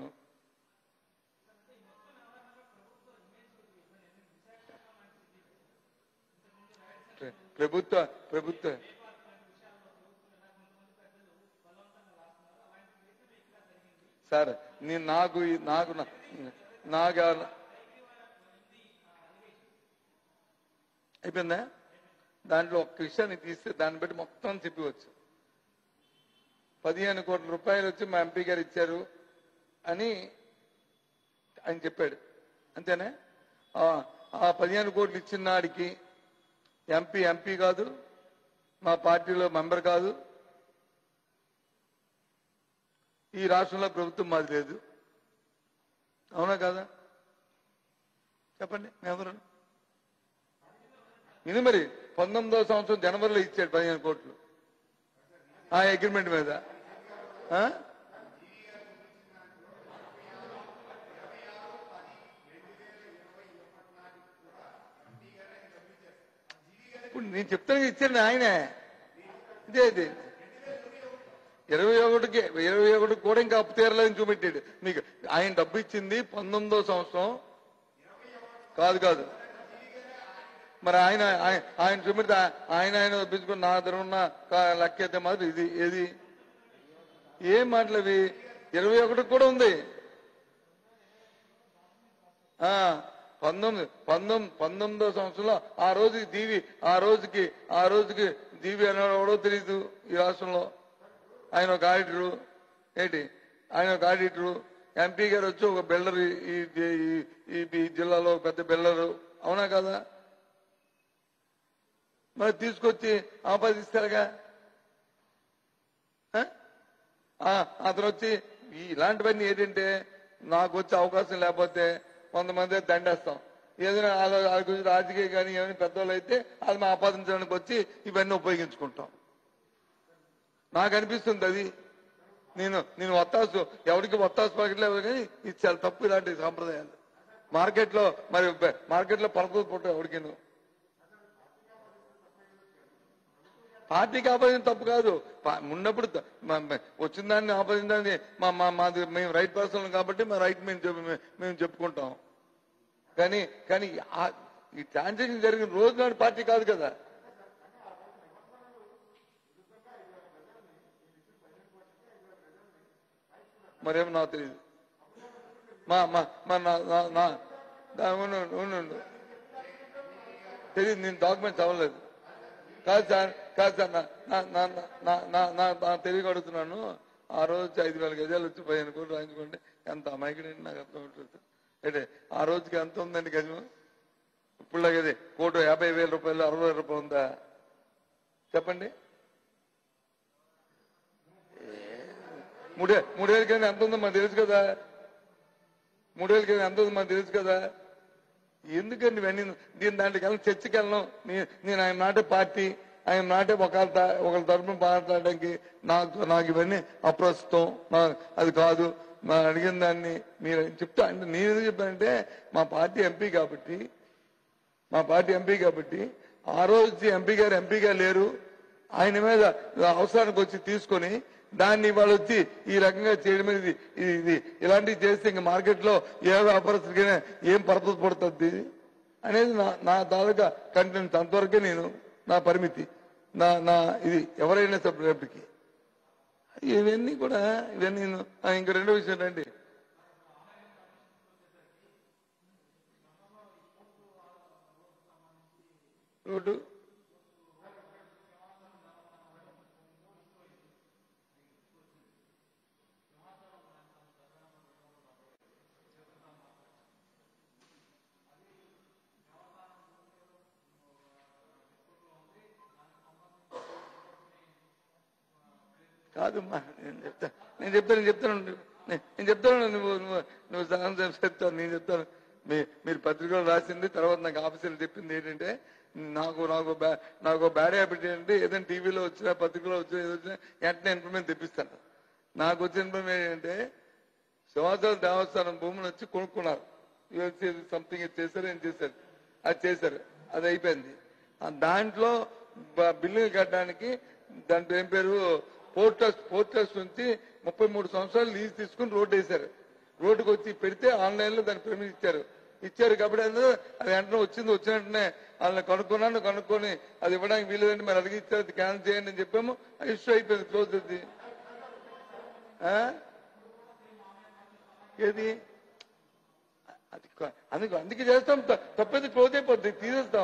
ప్రభుత్వ ప్రభుత్వ సార్ నేను నాకు ఈ- నాకు నా- నాకు ఆ- అయిపోయిందా దాంట్లో ఒక్క విషయాన్ని తీస్తే దాన్ని బట్టి మొత్తం చెప్పవచ్చు పదిహేను కోట్ల రూపాయలు వచ్చి మా ఎంపీ గారు ఇచ్చారు అని ఆయన చెప్పాడు అంతేనా ఆ ఆ పదిహేను కోట్లు ఇచ్చిన నాడికి ఎంపీ ఎంపీ కాదు మా పార్టీలో మెంబర్ కాదు ఈ రాష్ట్రంలో ప్రభుత్వం మాది లేదు అవునా కాదా చెప్పండి ఎవరు ఇది మరి పంతొమ్మిదో సంవత్సరం జనవరిలో ఇచ్చాడు పదిహేను కోట్లు ఆ అగ్రిమెంట్ మీద ఆ? ఇప్పుడు నేను చెప్తాను ఇచ్చాడు ఆయనే ఇదే ఇది ఇరవై ఒకటికి ఇరవై ఒకటికి కూడా ఇంకా అప్పు తీరలేదని చూపెట్టాడు మీకు ఆయన డబ్బు ఇచ్చింది పంతొమ్మిదో సంవత్సరం కాదు కాదు మరి ఆయన ఆయన- ఆయన చూపెడితే ఆయన ఆయన ఒప్పించుకుని నా దగ్గర ఉన్న కా- లెక్క అయితే మాత్రం ఇది ఏది ఏం మాటలు అవి ఇరవై ఒకటికి కూడా ఉంది ఆ పంతొమ్మిది పంతొమ్మిది పంతొమ్మిదో సంవత్సరంలో ఆ రోజుకి దీవి ఆ రోజుకి ఆ రోజుకి దీవి అనేవాడో తెలియదు ఈ రాష్ట్రంలో ఆయన ఒక ఆడిటరు ఏంటి ఆయన ఒక ఆడిటరు ఎంపీ గారు వచ్చి ఒక బిల్డర్ ఈ ఈ- ఈ- ఈ ఈ జిల్లాలో ఒక పెద్ద బిల్డరు అవునా కదా మరి తీసుకొచ్చి ఆపాదిస్తారుగా ఆ? ఆ, అతను వచ్చి ఈ ఇలాంటివన్నీ ఏంటంటే నాకు వచ్చే అవకాశం లేకపోతే కొంతమంది దండేస్తాం ఏదైనా వాళ్ళ వాళ్ళ గురించి రాజకీయ కానీ ఏమైనా పెద్దవాళ్ళు అయితే అది మా ఆపాదించడానికి వచ్చి ఇవన్నీ ఉపయోగించుకుంటాం నాకు అనిపిస్తుంది అది నేను నేను వత్తాసు ఎవరికి వత్తాసు పలకట్లేదు కానీ ఇది చాలా తప్పు ఇలాంటి సాంప్రదాయాలు మార్కెట్లో మరి మార్కెట్లో పలకలు పుట్ట ఎవరికి పార్టీకి ఆపాదించడం తప్పు కాదు పా- ఉన్నప్పుడు త- మ- మ- వచ్చిన దాన్ని ఆపాదించిన దాన్ని మా మా మాది మేము రైట్ పర్సన్ కాబట్టి మా రైట్ మేము చెప్పు- మే- మేము చెప్పుకుంటాం కానీ కానీ ఆ- ఈ ట్రాన్సాక్షన్ జరిగిన రోజు నాడు పార్టీ కాదు కదా మరేమో నాకు తెలియదు మా మా మా నా- నా- నా దాని ఉండు, ఉండు, ఉండు. తెలియదు నేను డాక్యుమెంట్స్ అవ్వలేదు కాదు సార్ కాదు సార్ నా నా- నా నా నా నా నా తెలివి అడుగుతున్నాను ఆ రోజు ఐదు వేల గజాలు వచ్చి పదిహేను కోట్లు రాయించుకోండి ఎంత అమాయకుడండి నాకు అర్థం అవుతుంది అంటే ఆ రోజుకి ఎంత ఉందండి గజం ఇప్పుడు అదే కోటి యాభై వేల రూపాయలు అరవై వేల రూపాయలు ఉందా చెప్పండి మూడే మూడేళ్ళ కింద ఎంత ఉందో మనకు తెలుసు కదా మూడేళ్ళ కింద ఎంత ఉందో మనకు తెలుసు కదా ఎందుకండి ఇవన్నీ దీని దాంట్లోకి వెళ్ళి చర్చకి వెళ్ళను నే- నేను ఆయన నాటే పార్టీ ఆయన నాటే ఒకళ్ళ త- ఒకళ్ళ తరఫున మాట్లాడడానికి నాకు నాకు ఇవన్నీ అప్రస్తుతం నా- అది కాదు మా అడిగిన దాన్ని మీరు చెప్తా అంటే నేను ఎందుకు చెప్పానంటే మా పార్టీ ఎంపీ కాబట్టి మా పార్టీ ఎంపీ కాబట్టి ఆ రోజు ఎంపీ గారు ఎంపీగా లేరు ఆయన మీద అవసరానికి వచ్చి తీసుకొని దాన్ని వాళ్ళు వచ్చి ఈ రకంగా చేయడం అనేది ఇది ఇది ఇలాంటివి చేస్తే ఇంకా మార్కెట్ లో ఏ వ్యాపారస్తుడికైనా ఏం పర్పస్ పడుతుంది అనేది నా నా తాలూకా కంటెంట్ అంతవరకే నేను నా పరిమితి నా నా ఇది ఎవరైనా సభ్యులకి ఇవన్నీ కూడా ఇవన్నీ నేను- ఆ, ఇంక రెండో విషయం రండి రోడ్డు కాదమ్మా నేను చెప్తా నేను చెప్తాను నేను చెప్తాను నే- నేను చెప్తాను నువ్వు నువ్వు నువ్వు సగం సేపు చెప్తాను నేను చెప్తాను మీ మీరు పత్రికలో రాసింది తర్వాత నాకు ఆఫీసులో చెప్పింది ఏంటంటే నాకు నాకు బ్యా- నాకు బ్యాడ్ హ్యాబిట్ ఏంటంటే ఏదైనా టీవీలో వచ్చినా పత్రికలో వచ్చినా ఏదో వచ్చినా వెంటనే ఇన్ఫర్మేషన్ తెప్పిస్తాను నాకు వచ్చిన ఇన్ఫర్మేషన్ ఏంటంటే సింహాచలం దేవస్థానం భూములు వచ్చి కొనుక్కున్నారు యుఎల్సీ సంథింగ్ చేశారు ఏం చేశారు అది చేశారు అది అయిపోయింది ఆ దాంట్లో బ- బిల్లులు కట్టడానికి దాంట్లో ఏం పేరు పోర్ట్ ట్రస్ట్ పోర్ట్ ట్రస్ట్ నుంచి ముప్పై మూడు సంవత్సరాలు లీజ్ తీసుకుని రోడ్డు వేశారు రోడ్డుకు వచ్చి పెడితే ఆన్లైన్ లో దాని పేమెంట్ ఇచ్చారు ఇచ్చారు కాబట్టి అందులో అది వెంటనే వచ్చింది వచ్చిన వెంటనే వాళ్ళని కనుక్కున్నాను కనుక్కొని అది ఇవ్వడానికి వీలేదండి మరి అడిగి ఇచ్చారు అది క్యాన్సిల్ చేయండి అని చెప్పాము అది ఇష్యూ అయిపోయింది క్లోజ్ అది ఆ? ఏది అది కా- అందుకు అందుకే చేస్తాం త- తప్పేది క్లోజ్ అయిపోద్ది తీసేస్తాం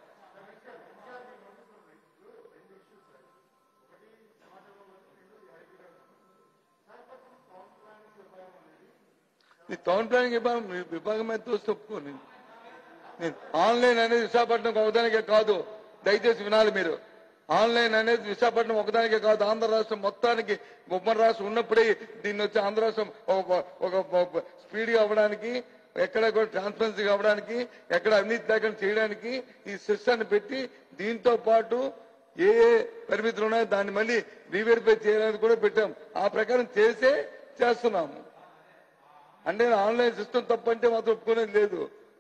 నీ టౌన్ ప్లానింగ్ విభాగం మీ విభాగం అయితే వస్తే ఒప్పుకోను నేను ఆన్లైన్ అనేది విశాఖపట్నం ఒకదానికే కాదు దయచేసి వినాలి మీరు ఆన్లైన్ అనేది విశాఖపట్నం ఒకదానికే కాదు ఆంధ్ర రాష్ట్రం మొత్తానికి ఉమ్మడి రాష్ట్రం ఉన్నప్పుడే దీన్ని వచ్చి ఆంధ్ర రాష్ట్రం ఒక ఒక స్పీడ్ గా అవ్వడానికి ఎక్కడ కూడా ట్రాన్స్పరెన్సీ అవ్వడానికి ఎక్కడ అవినీతి లేకుండా చేయడానికి ఈ సిస్టాన్ని పెట్టి దీంతో పాటు ఏ ఏ పరిమితులు ఉన్నాయో దాన్ని మళ్ళీ రీవెరిఫై చేయడానికి కూడా పెట్టాం ఆ ప్రకారం చేసే చేస్తున్నాము అంటే ఆన్లైన్ సిస్టమ్ తప్పంటే మాత్రం ఒప్పుకునేది లేదు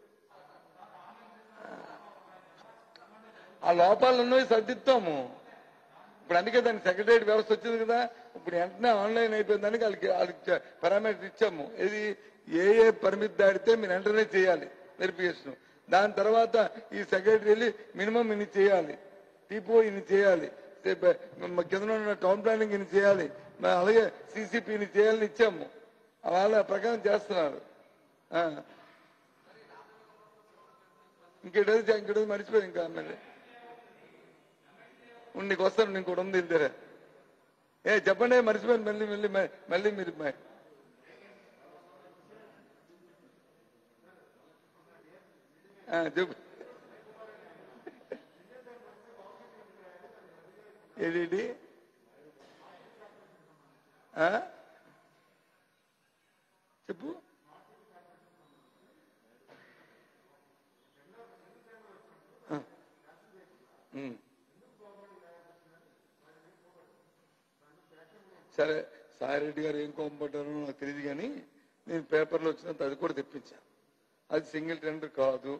ఆ లోపాలు ఉన్నవి సర్దిస్తాము ఇప్పుడు అందుకే దానికి సెక్రటరీ వ్యవస్థ వచ్చింది కదా ఇప్పుడు వెంటనే ఆన్లైన్ అయిపోయిన దానికి వాళ్ళకి వాళ్ళకి పారామీటర్ ఇచ్చాము ఇది ఏ ఏ పరిమితి దాడితే మీరు వెంటనే చేయాలి వెరిఫికేషన్ దాని తర్వాత ఈ సెక్రటరీ వెళ్ళి మినిమం ఇన్ని చేయాలి టీపో ఇన్ని చేయాలి తే- మ- కింద ఉన్న టౌన్ ప్లానింగ్ ఇన్ని చేయాలి మ- అలాగే సీసీపీ ఇన్ని చేయాలని ఇచ్చాము వాళ్ళ ప్రకారం చేస్తున్నారు ఆ. ఇంకేటో ఇంకేటో మర్చిపోయి ఇంకా అన్నది ఉండి నీకు వస్తాను ఇంకోటి ఉంది ఇంతేరే ఏ చెప్పండి మర్చిపోయాను మళ్ళీ మళ్ళీ మ- మళ్ళీ మీరు మ- ఆ, చెప్పు ఏది ఆ? చెప్పు ఆ. ఉమ్. సరే సాయిరెడ్డి గారు ఏం కోపడ్డారో నాకు తెలియదు కానీ నేను పేపర్లో వచ్చినంత అది కూడా తెప్పించాను అది సింగిల్ టెండర్ కాదు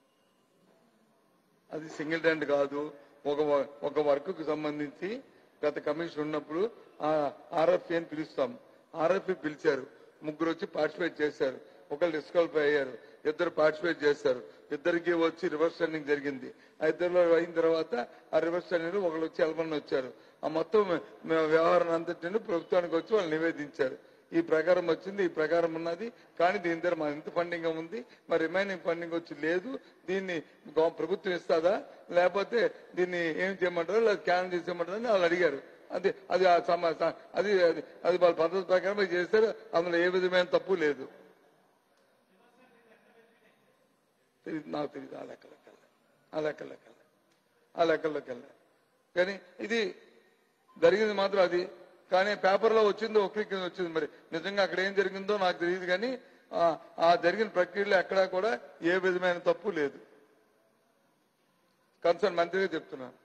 అది సింగిల్ టెండర్ కాదు ఒక వ- ఒక వర్క్ కు సంబంధించి గత కమిషన్ ఉన్నప్పుడు ఆ ఆర్ఎఫ్ఏ అని పిలుస్తాం ఆర్ఎఫ్ఏ పిలిచారు ముగ్గురు వచ్చి పార్టిసిపేట్ చేశారు ఒకళ్ళు డిస్క్వాలిఫై అయ్యారు ఇద్దరు పార్టిసిపేట్ చేశారు ఇద్దరికి వచ్చి రివర్స్ టర్నింగ్ జరిగింది ఆ ఇద్దరిలో అయిన తర్వాత ఆ రివర్స్ టర్నింగ్ ఒకళ్ళు వచ్చి ఎల్మన్ వచ్చారు ఆ మొత్తం మ- వ్యవహారం అంతటిని ప్రభుత్వానికి వచ్చి వాళ్ళు నివేదించారు ఈ ప్రకారం వచ్చింది ఈ ప్రకారం ఉన్నది కానీ దీని దగ్గర మా ఎంత ఫండింగ్ ఉంది మరి రిమైనింగ్ ఫండింగ్ వచ్చి లేదు దీన్ని గవ- ప్రభుత్వం ఇస్తుందా లేకపోతే దీన్ని ఏం చేయమంటారు లేదా క్యాన్ చేసేయమంటారు అని వాళ్ళు అడిగారు అది అది ఆ సమ స- అది అది అది వాళ్ళ పద్ధతి ప్రకారం అది చేశారు అందులో ఏ విధమైన తప్పు లేదు తెలియదు నాకు తెలియదు ఆ లెక్కలకి వెళ్ళే ఆ లెక్కలకి వెళ్ళే ఆ లెక్కల్లోకి వెళ్ళే కానీ ఇది జరిగింది మాత్రం అది కానీ పేపర్లో వచ్చిందో ఒకరికి వచ్చింది మరి నిజంగా అక్కడ ఏం జరిగిందో నాకు తెలియదు కానీ ఆ- ఆ జరిగిన ప్రక్రియలో ఎక్కడా కూడా ఏ విధమైన తప్పు లేదు కన్సర్న్ మంత్రిగా చెప్తున్నాను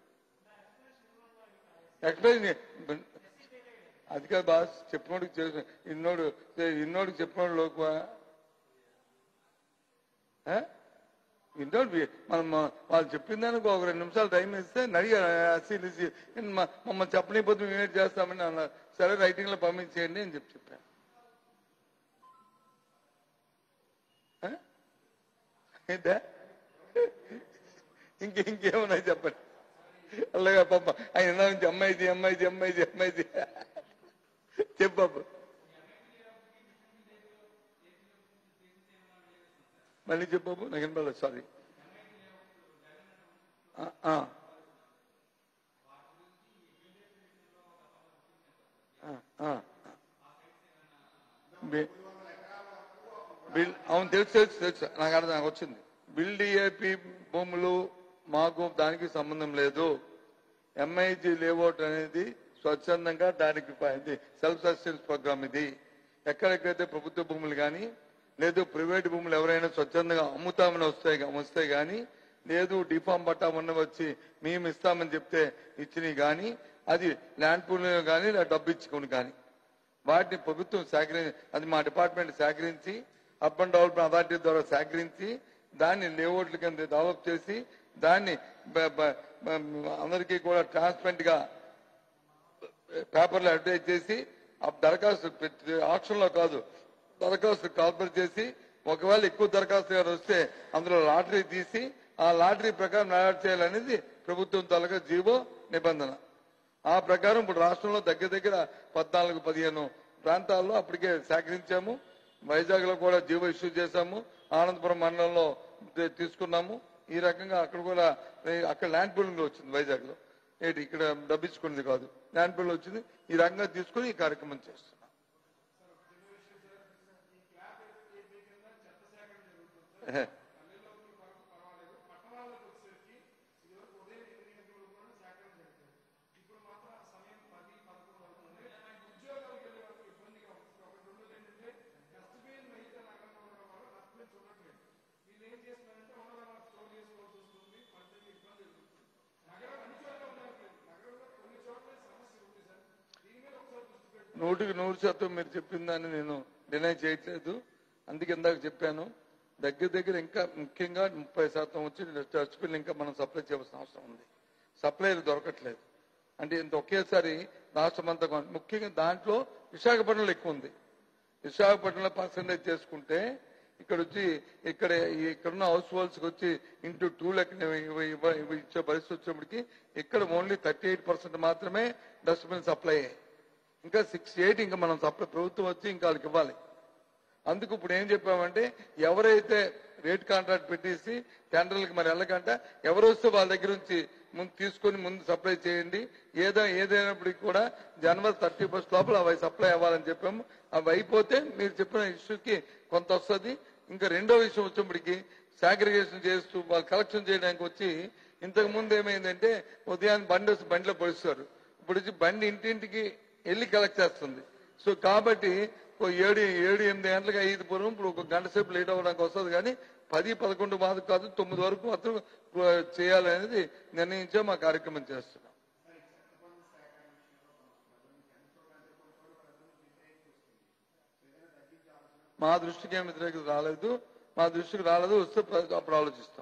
ఎక్కడ అది కాదు బాస్ చెప్పినోడికి చేసు ఇన్నోడు ఇన్నోడికి చెప్పినోడు లోకువా ఆ? వింటాడు వి- మనం మ- వాళ్ళు చెప్పిన దానికి ఒక రెండు నిమిషాలు టైం ఇస్తే నడిగారు అసలు మమ్మల్ని చెప్పలేకపోతే మేము ఏం చేస్తామని అన్నారు సరే రైటింగ్ లో పంపించేయండి అని చెప్పి చెప్పాను ఆ? ఏంటా ఇంకే ఇంకేమున్నాయి చెప్పండి అలాగే పాప ఆయన ఇందా నుంచి అమ్మాయిది అమ్మాయిది అమ్మాయిది అమ్మాయిది చెప్పు బాబు మళ్ళీ చెప్పు బాబు నాకు వినపడలేదు సారీ ఆ, ఆ. ఆ, ఆ. బి- బిల్ అవును తెలుసు తెలుసు తెలుసు నాకు అర్థం నాకు వచ్చింది బిల్ డిఏపి భూములు మాకు దానికి సంబంధం లేదు ఎంఐజీ లేఅవుట్ అనేది స్వచ్ఛందంగా దానికి ప- ఇది సెల్ఫ్ సస్టెన్స్ ప్రోగ్రామ్ ఇది ఎక్కడెక్కడైతే ప్రభుత్వ భూములు కానీ లేదు ప్రైవేట్ భూములు ఎవరైనా స్వచ్ఛందంగా అమ్ముతామని వస్తాయి గా- వస్తాయి కానీ లేదు డిఫామ్ పట్టా ఉన్న వచ్చి మేము ఇస్తామని చెప్తే ఇచ్చినవి కానీ అది ల్యాండ్ పూల్ కానీ లేదా డబ్బు ఇచ్చుకుని కానీ వాటిని ప్రభుత్వం సేకరించి అది మా డిపార్ట్మెంట్ సేకరించి అర్బన్ డెవలప్మెంట్ అథారిటీ ద్వారా సేకరించి దాన్ని లేఅవుట్ల కింద డెవలప్ చేసి దాన్ని బ- బ- బ- అందరికీ కూడా ట్రాన్స్పరెంట్ గా పేపర్లో అడ్వర్టైజ్ చేసి ఆ దరఖాస్తు పెట్టి ఆప్షన్ లో కాదు దరఖాస్తు కాల్పర్ చేసి ఒకవేళ ఎక్కువ దరఖాస్తు గారు వస్తే అందులో లాటరీ తీసి ఆ లాటరీ ప్రకారం నడాట్ చేయాలనేది ప్రభుత్వం తాలూకా జీవో నిబంధన ఆ ప్రకారం ఇప్పుడు రాష్ట్రంలో దగ్గర దగ్గర పద్నాలుగు పదిహేను ప్రాంతాల్లో అప్పటికే సేకరించాము వైజాగ్ లో కూడా జీవో ఇష్యూ చేశాము ఆనందపురం మండలంలో తీ- తీసుకున్నాము ఈ రకంగా అక్కడ కూడా ఏ- అక్కడ ల్యాండ్ పూలింగ్ వచ్చింది వైజాగ్ లో ఏంటి ఇక్కడ డబ్బించుకున్నది కాదు ల్యాండ్ పూలింగ్ వచ్చింది ఈ రకంగా తీసుకుని ఈ కార్యక్రమం చేస్తున్నాం నూటికి నూరు శాతం మీరు చెప్పిన దాన్ని నేను డినై చేయట్లేదు అందుకే ఇందాక చెప్పాను దగ్గర దగ్గర ఇంకా ముఖ్యంగా ముప్పై శాతం వచ్చి చర్చ్ బిల్ ఇంకా మనం సప్లై చేయవలసిన అవసరం ఉంది సప్లైలు దొరకట్లేదు అంటే ఇంత ఒకేసారి రాష్ట్రం అంతా కొన- ముఖ్యంగా దాంట్లో విశాఖపట్నంలో ఎక్కువ ఉంది విశాఖపట్నంలో పర్సంటేజ్ చేసుకుంటే ఇక్కడ వచ్చి ఇక్కడ ఇక్కడున్న హౌస్ హోల్డ్స్ వచ్చి ఇంటూ టూ లెక్క ఇచ్చే పరిస్థితి వచ్చినప్పటికి ఇక్కడ ఓన్లీ థర్టీ ఎయిట్ పర్సెంట్ మాత్రమే డస్ట్బిన్ సప్లై అయ్యాయి ఇంకా సిక్స్ ఎయిట్ ఇంకా మనం సప్లై ప్రభుత్వం వచ్చి ఇంకా వాళ్ళకి ఇవ్వాలి అందుకు ఇప్పుడు ఏం చెప్పామంటే ఎవరైతే రేట్ కాంట్రాక్ట్ పెట్టేసి టెండర్లకు మరి వెళ్ళకంట ఎవరు వస్తే వాళ్ళ దగ్గర నుంచి ముందు తీసుకొని ముందు సప్లై చేయండి ఏదో ఏదైనప్పటికీ కూడా జనవరి థర్టీ ఫస్ట్ లోపల అవి సప్లై అవ్వాలని చెప్పాము అవి అయిపోతే మీరు చెప్పిన ఇష్యూకి కొంత వస్తుంది ఇంకా రెండో విషయం వచ్చినప్పటికి సాగ్రిగేషన్ చేస్తూ వాళ్ళు కలెక్షన్ చేయడానికి వచ్చి ఇంతకు ముందు ఏమైందంటే ఉదయాన్నే బండి వచ్చి బండిలో పొడుస్తారు ఇప్పుడు వచ్చి బండి ఇంటింటికి వెళ్ళి కలెక్ట్ చేస్తుంది సో కాబట్టి ఓ ఏడు ఏడు ఎనిమిది గంటలకు ఐదు పూర్వం ఇప్పుడు ఒక గంట సేపు లేట్ అవ్వడానికి వస్తుంది కానీ పది పదకొండు మాది కాదు తొమ్మిది వరకు మాత్రం ఆ, చేయాలనేది నిర్ణయించే మా కార్యక్రమం చేస్తున్నాం మా దృష్టికి ఏం వ్యతిరేకత రాలేదు మా దృష్టికి రాలేదు వస్తే ప్ర- అప్పుడు ఆలోచిస్తాం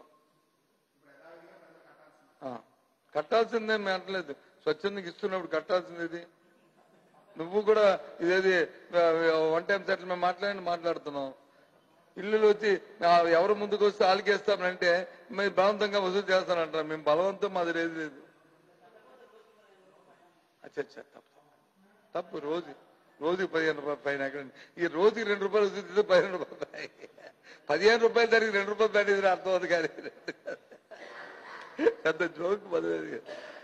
ఆ, కట్టాల్సిందే మేము అంటలేదు స్వచ్ఛందంగా ఇస్తున్నప్పుడు కట్టాల్సింది ఇది నువ్వు కూడా ఇదేది వన్ టైం సెటిల్మెంట్ మాట్లాడి మాట్లాడుతున్నావు ఇల్లులు వచ్చి ఆ, ఎవరు ముందుకు వస్తే ఆలికేస్తామంటే మేము బలవంతంగా వసూలు చేస్తానంటారు మేము బలవంతం మాది లేదు లేదు అచ్చా అచ్చా తప్పు తప్పు రోజు రోజుకి పదిహేను రూపాయలు పైన ఎక్కడ ఈ రోజుకి రెండు రూపాయలు వస్తుంది పదిహేను రూపాయలు పై. పదిహేను రూపాయలు దానికి రెండు రూపాయలు పైన ఇది అర్థం అవుతుంది కానీ పెద్ద జోక్ పదివేలు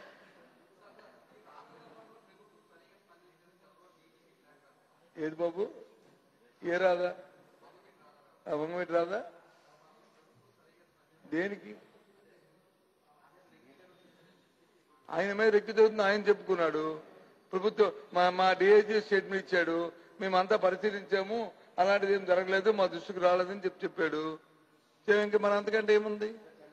ఏది బాబు ఏ రాదా ఆ వంగమేటి రాదా దేనికి ఆయన మీద రెక్కి చదువుతుంది ఆయన చెప్పుకున్నాడు ప్రభుత్వం మా మా డిఐజీ స్టేట్మెంట్ ఇచ్చాడు మేమంతా పరిశీలించాము అలాంటిది ఏం జరగలేదు మా దృష్టికి రాలేదని చెప్పి చెప్పాడు సరే, ఇంకా మన అంతకంటే ఏముంది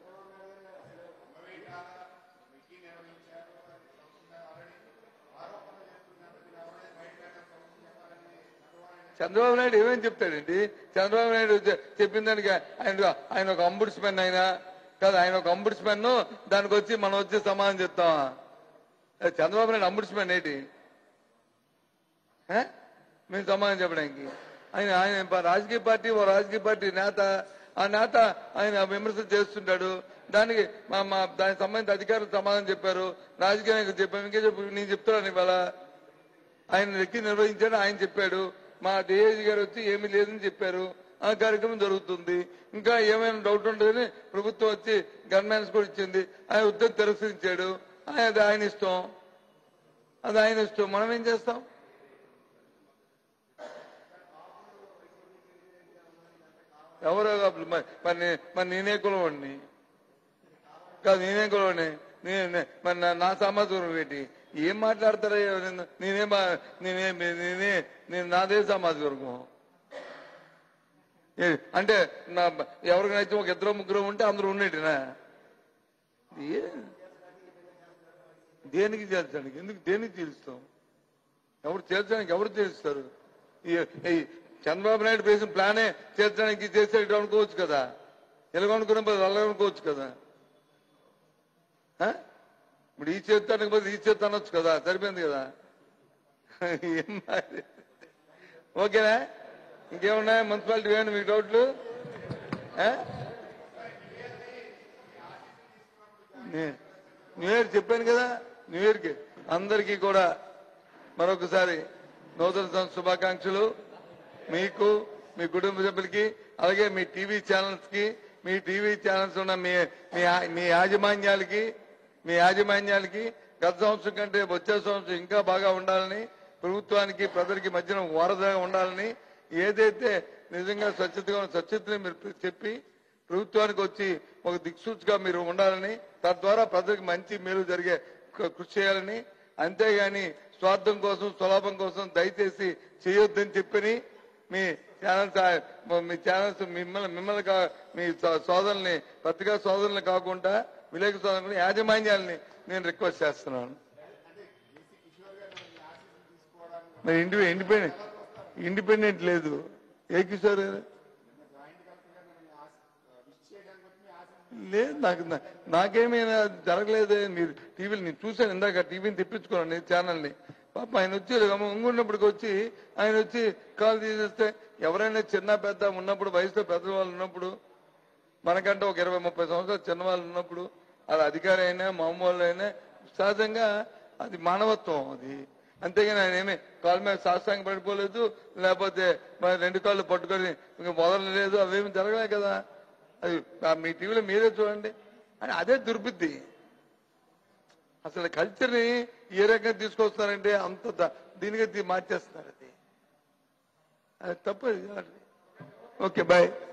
చంద్రబాబు నాయుడు ఏమేమి చెప్తాడండి చంద్రబాబు నాయుడు చె- చెప్పిన దానికి ఆయన ఆయన ఒక అంబుడ్స్మెన్ ఆయన కాదు ఆయన ఒక అంబుడ్స్మెన్ దానికి వచ్చి మనం వచ్చి సమాధానం చెప్తామా ఏ, చంద్రబాబు నాయుడు అంబుడ్స్మెన్ ఏంటి ఏ? మేము సమాధానం చెప్పడానికి ఆయన ఆయన ప- రాజకీయ పార్టీ ఓ రాజకీయ పార్టీ నేత ఆ నేత ఆయన విమర్శలు చేస్తుంటాడు దానికి మా మా దానికి సంబంధించిన అధికారులు సమాధానం చెప్పారు రాజకీయ నాయకులు చెప్పాము ఇంకే చెప్పు నేను చెప్తున్నాను ఇవాళ ఆయన ఎక్కి నిర్వహించాడు ఆయన చెప్పాడు మా డిఐజీ గారు వచ్చి ఏమీ లేదని చెప్పారు ఆ కార్యక్రమం జరుగుతుంది ఇంకా ఏమైనా డౌట్ ఉంటుందని ప్రభుత్వం వచ్చి గన్మ్యాన్స్ కూడా ఇచ్చింది ఆయన ఉద్యోగం తిరస్కరించాడు ఆయన అది ఆయన ఇష్టం అది ఆయన ఇష్టం మనం ఏం చేస్తాం ఎవరో కాదు. మరి మరి నే- మరి నేనే కులవాడిని కాదు నేనే కులవాడిని నేనే మరి నా- నా సమాజం ఏంటి ఏం మాట్లాడతారా ఎవరైనా? నేనే మా- నేనే నేనే నేను నాదే సమాజ వర్గం ఏ, అంటే నా ఎవరికి నచ్చి ఒక ఇద్దరు ముగ్గురు ఉంటే అందరూ ఉండేటినా ఏ- దేనికి చేర్చడానికి ఎందుకు దేనికి తీరుస్తాం ఎవరు చేర్చడానికి ఎవరు చేస్తారు ఈ- ఈ చంద్రబాబు నాయుడు వేసిన ప్లానే చేర్చడానికి చేసేటట్టు అనుకోవచ్చు కదా ఎలాగనుకున్న బదులు అలా అనుకోవచ్చు కదా ఆ? ఇప్పుడు ఈ చేస్తానికి బదులు ఈ చేత అనొచ్చు కదా సరిపోయింది కదా ఏం మరి? ఓకేనా ఇంకేమున్నాయి మున్సిపాలిటీ వేయండి మీకు డౌట్లు ఆ? నే- న్యూ ఇయర్ చెప్పాను కదా న్యూ ఇయర్ కి అందరికీ కూడా మరొకసారి నూతన సంవత్సర శుభాకాంక్షలు మీకు మీ కుటుంబ సభ్యులకి అలాగే మీ టీవీ ఛానల్స్ కి మీ టీవీ ఛానల్స్ ఉన్న మీ మీ యా- మీ యాజమాన్యాలకి మీ యాజమాన్యాలకి గత సంవత్సరం కంటే వచ్చే సంవత్సరం ఇంకా బాగా ఉండాలని ప్రభుత్వానికి ప్రజలకి మధ్యన వారధగా ఉండాలని ఏదైతే నిజంగా స్వచ్ఛతగా ఉన్న స్వచ్ఛతని మీరు చెప్పి ప్రభుత్వానికి వచ్చి ఒక దిక్సూచిగా మీరు ఉండాలని తద్వారా ప్రజలకు మంచి మేలు జరిగే క- కృషి చేయాలని అంతేగాని స్వార్థం కోసం స్వలాభం కోసం దయచేసి చేయొద్దని చెప్పని మీ ఛానల్స్ ఆ- మీ ఛానల్స్ మిమ్మల్ని మిమ్మల్ని కా- మీ సో- సోదరుల్ని పత్రికా సోదరుల్ని కాకుండా విలేక సోదరుల్ని యాజమాన్యాల్ని నేను రిక్వెస్ట్ చేస్తున్నాను మరి ఇండి ఇండిపెండెంట్ ఇండిపెండెంట్ లేదు ఏ కిషోర్ గారు లేదు నాకు నా- నాకేమైనా జరగలేదే మీరు టీవీలు నేను చూశాను ఇందాక టీవీని తెప్పించుకున్నాను నేను ఛానల్ని పాప ఆయన వచ్చి ఉంగున్నప్పటికి వచ్చి ఆయన వచ్చి కాల్ తీసేస్తే ఎవరైనా చిన్న పెద్ద ఉన్నప్పుడు వయసులో పెద్ద వాళ్ళు ఉన్నప్పుడు మనకంటే ఒక ఇరవై ముప్పై సంవత్సరాలు చిన్న వాళ్ళు ఉన్నప్పుడు అది అధికారి అయినా మామూలు అయినా సహజంగా అది మానవత్వం అది అంతేగాని ఆయన ఏమి కాళ్ళ మీద శాస్త్రాంగ పడిపోలేదు లేకపోతే మరి రెండు కాళ్ళు పట్టుకొని ఇంకా మొదలలేదు అవేమి జరగలే కదా అది ఆ మీ టీవీలో మీరే చూడండి అని అదే దుర్బుద్ధి అసలు కల్చర్ని ఏ రకంగా తీసుకొస్తున్నారంటే అంత ద- దీనిగా దీ- మార్చేస్తున్నారు అది అది తప్పు ఓకే బాయ్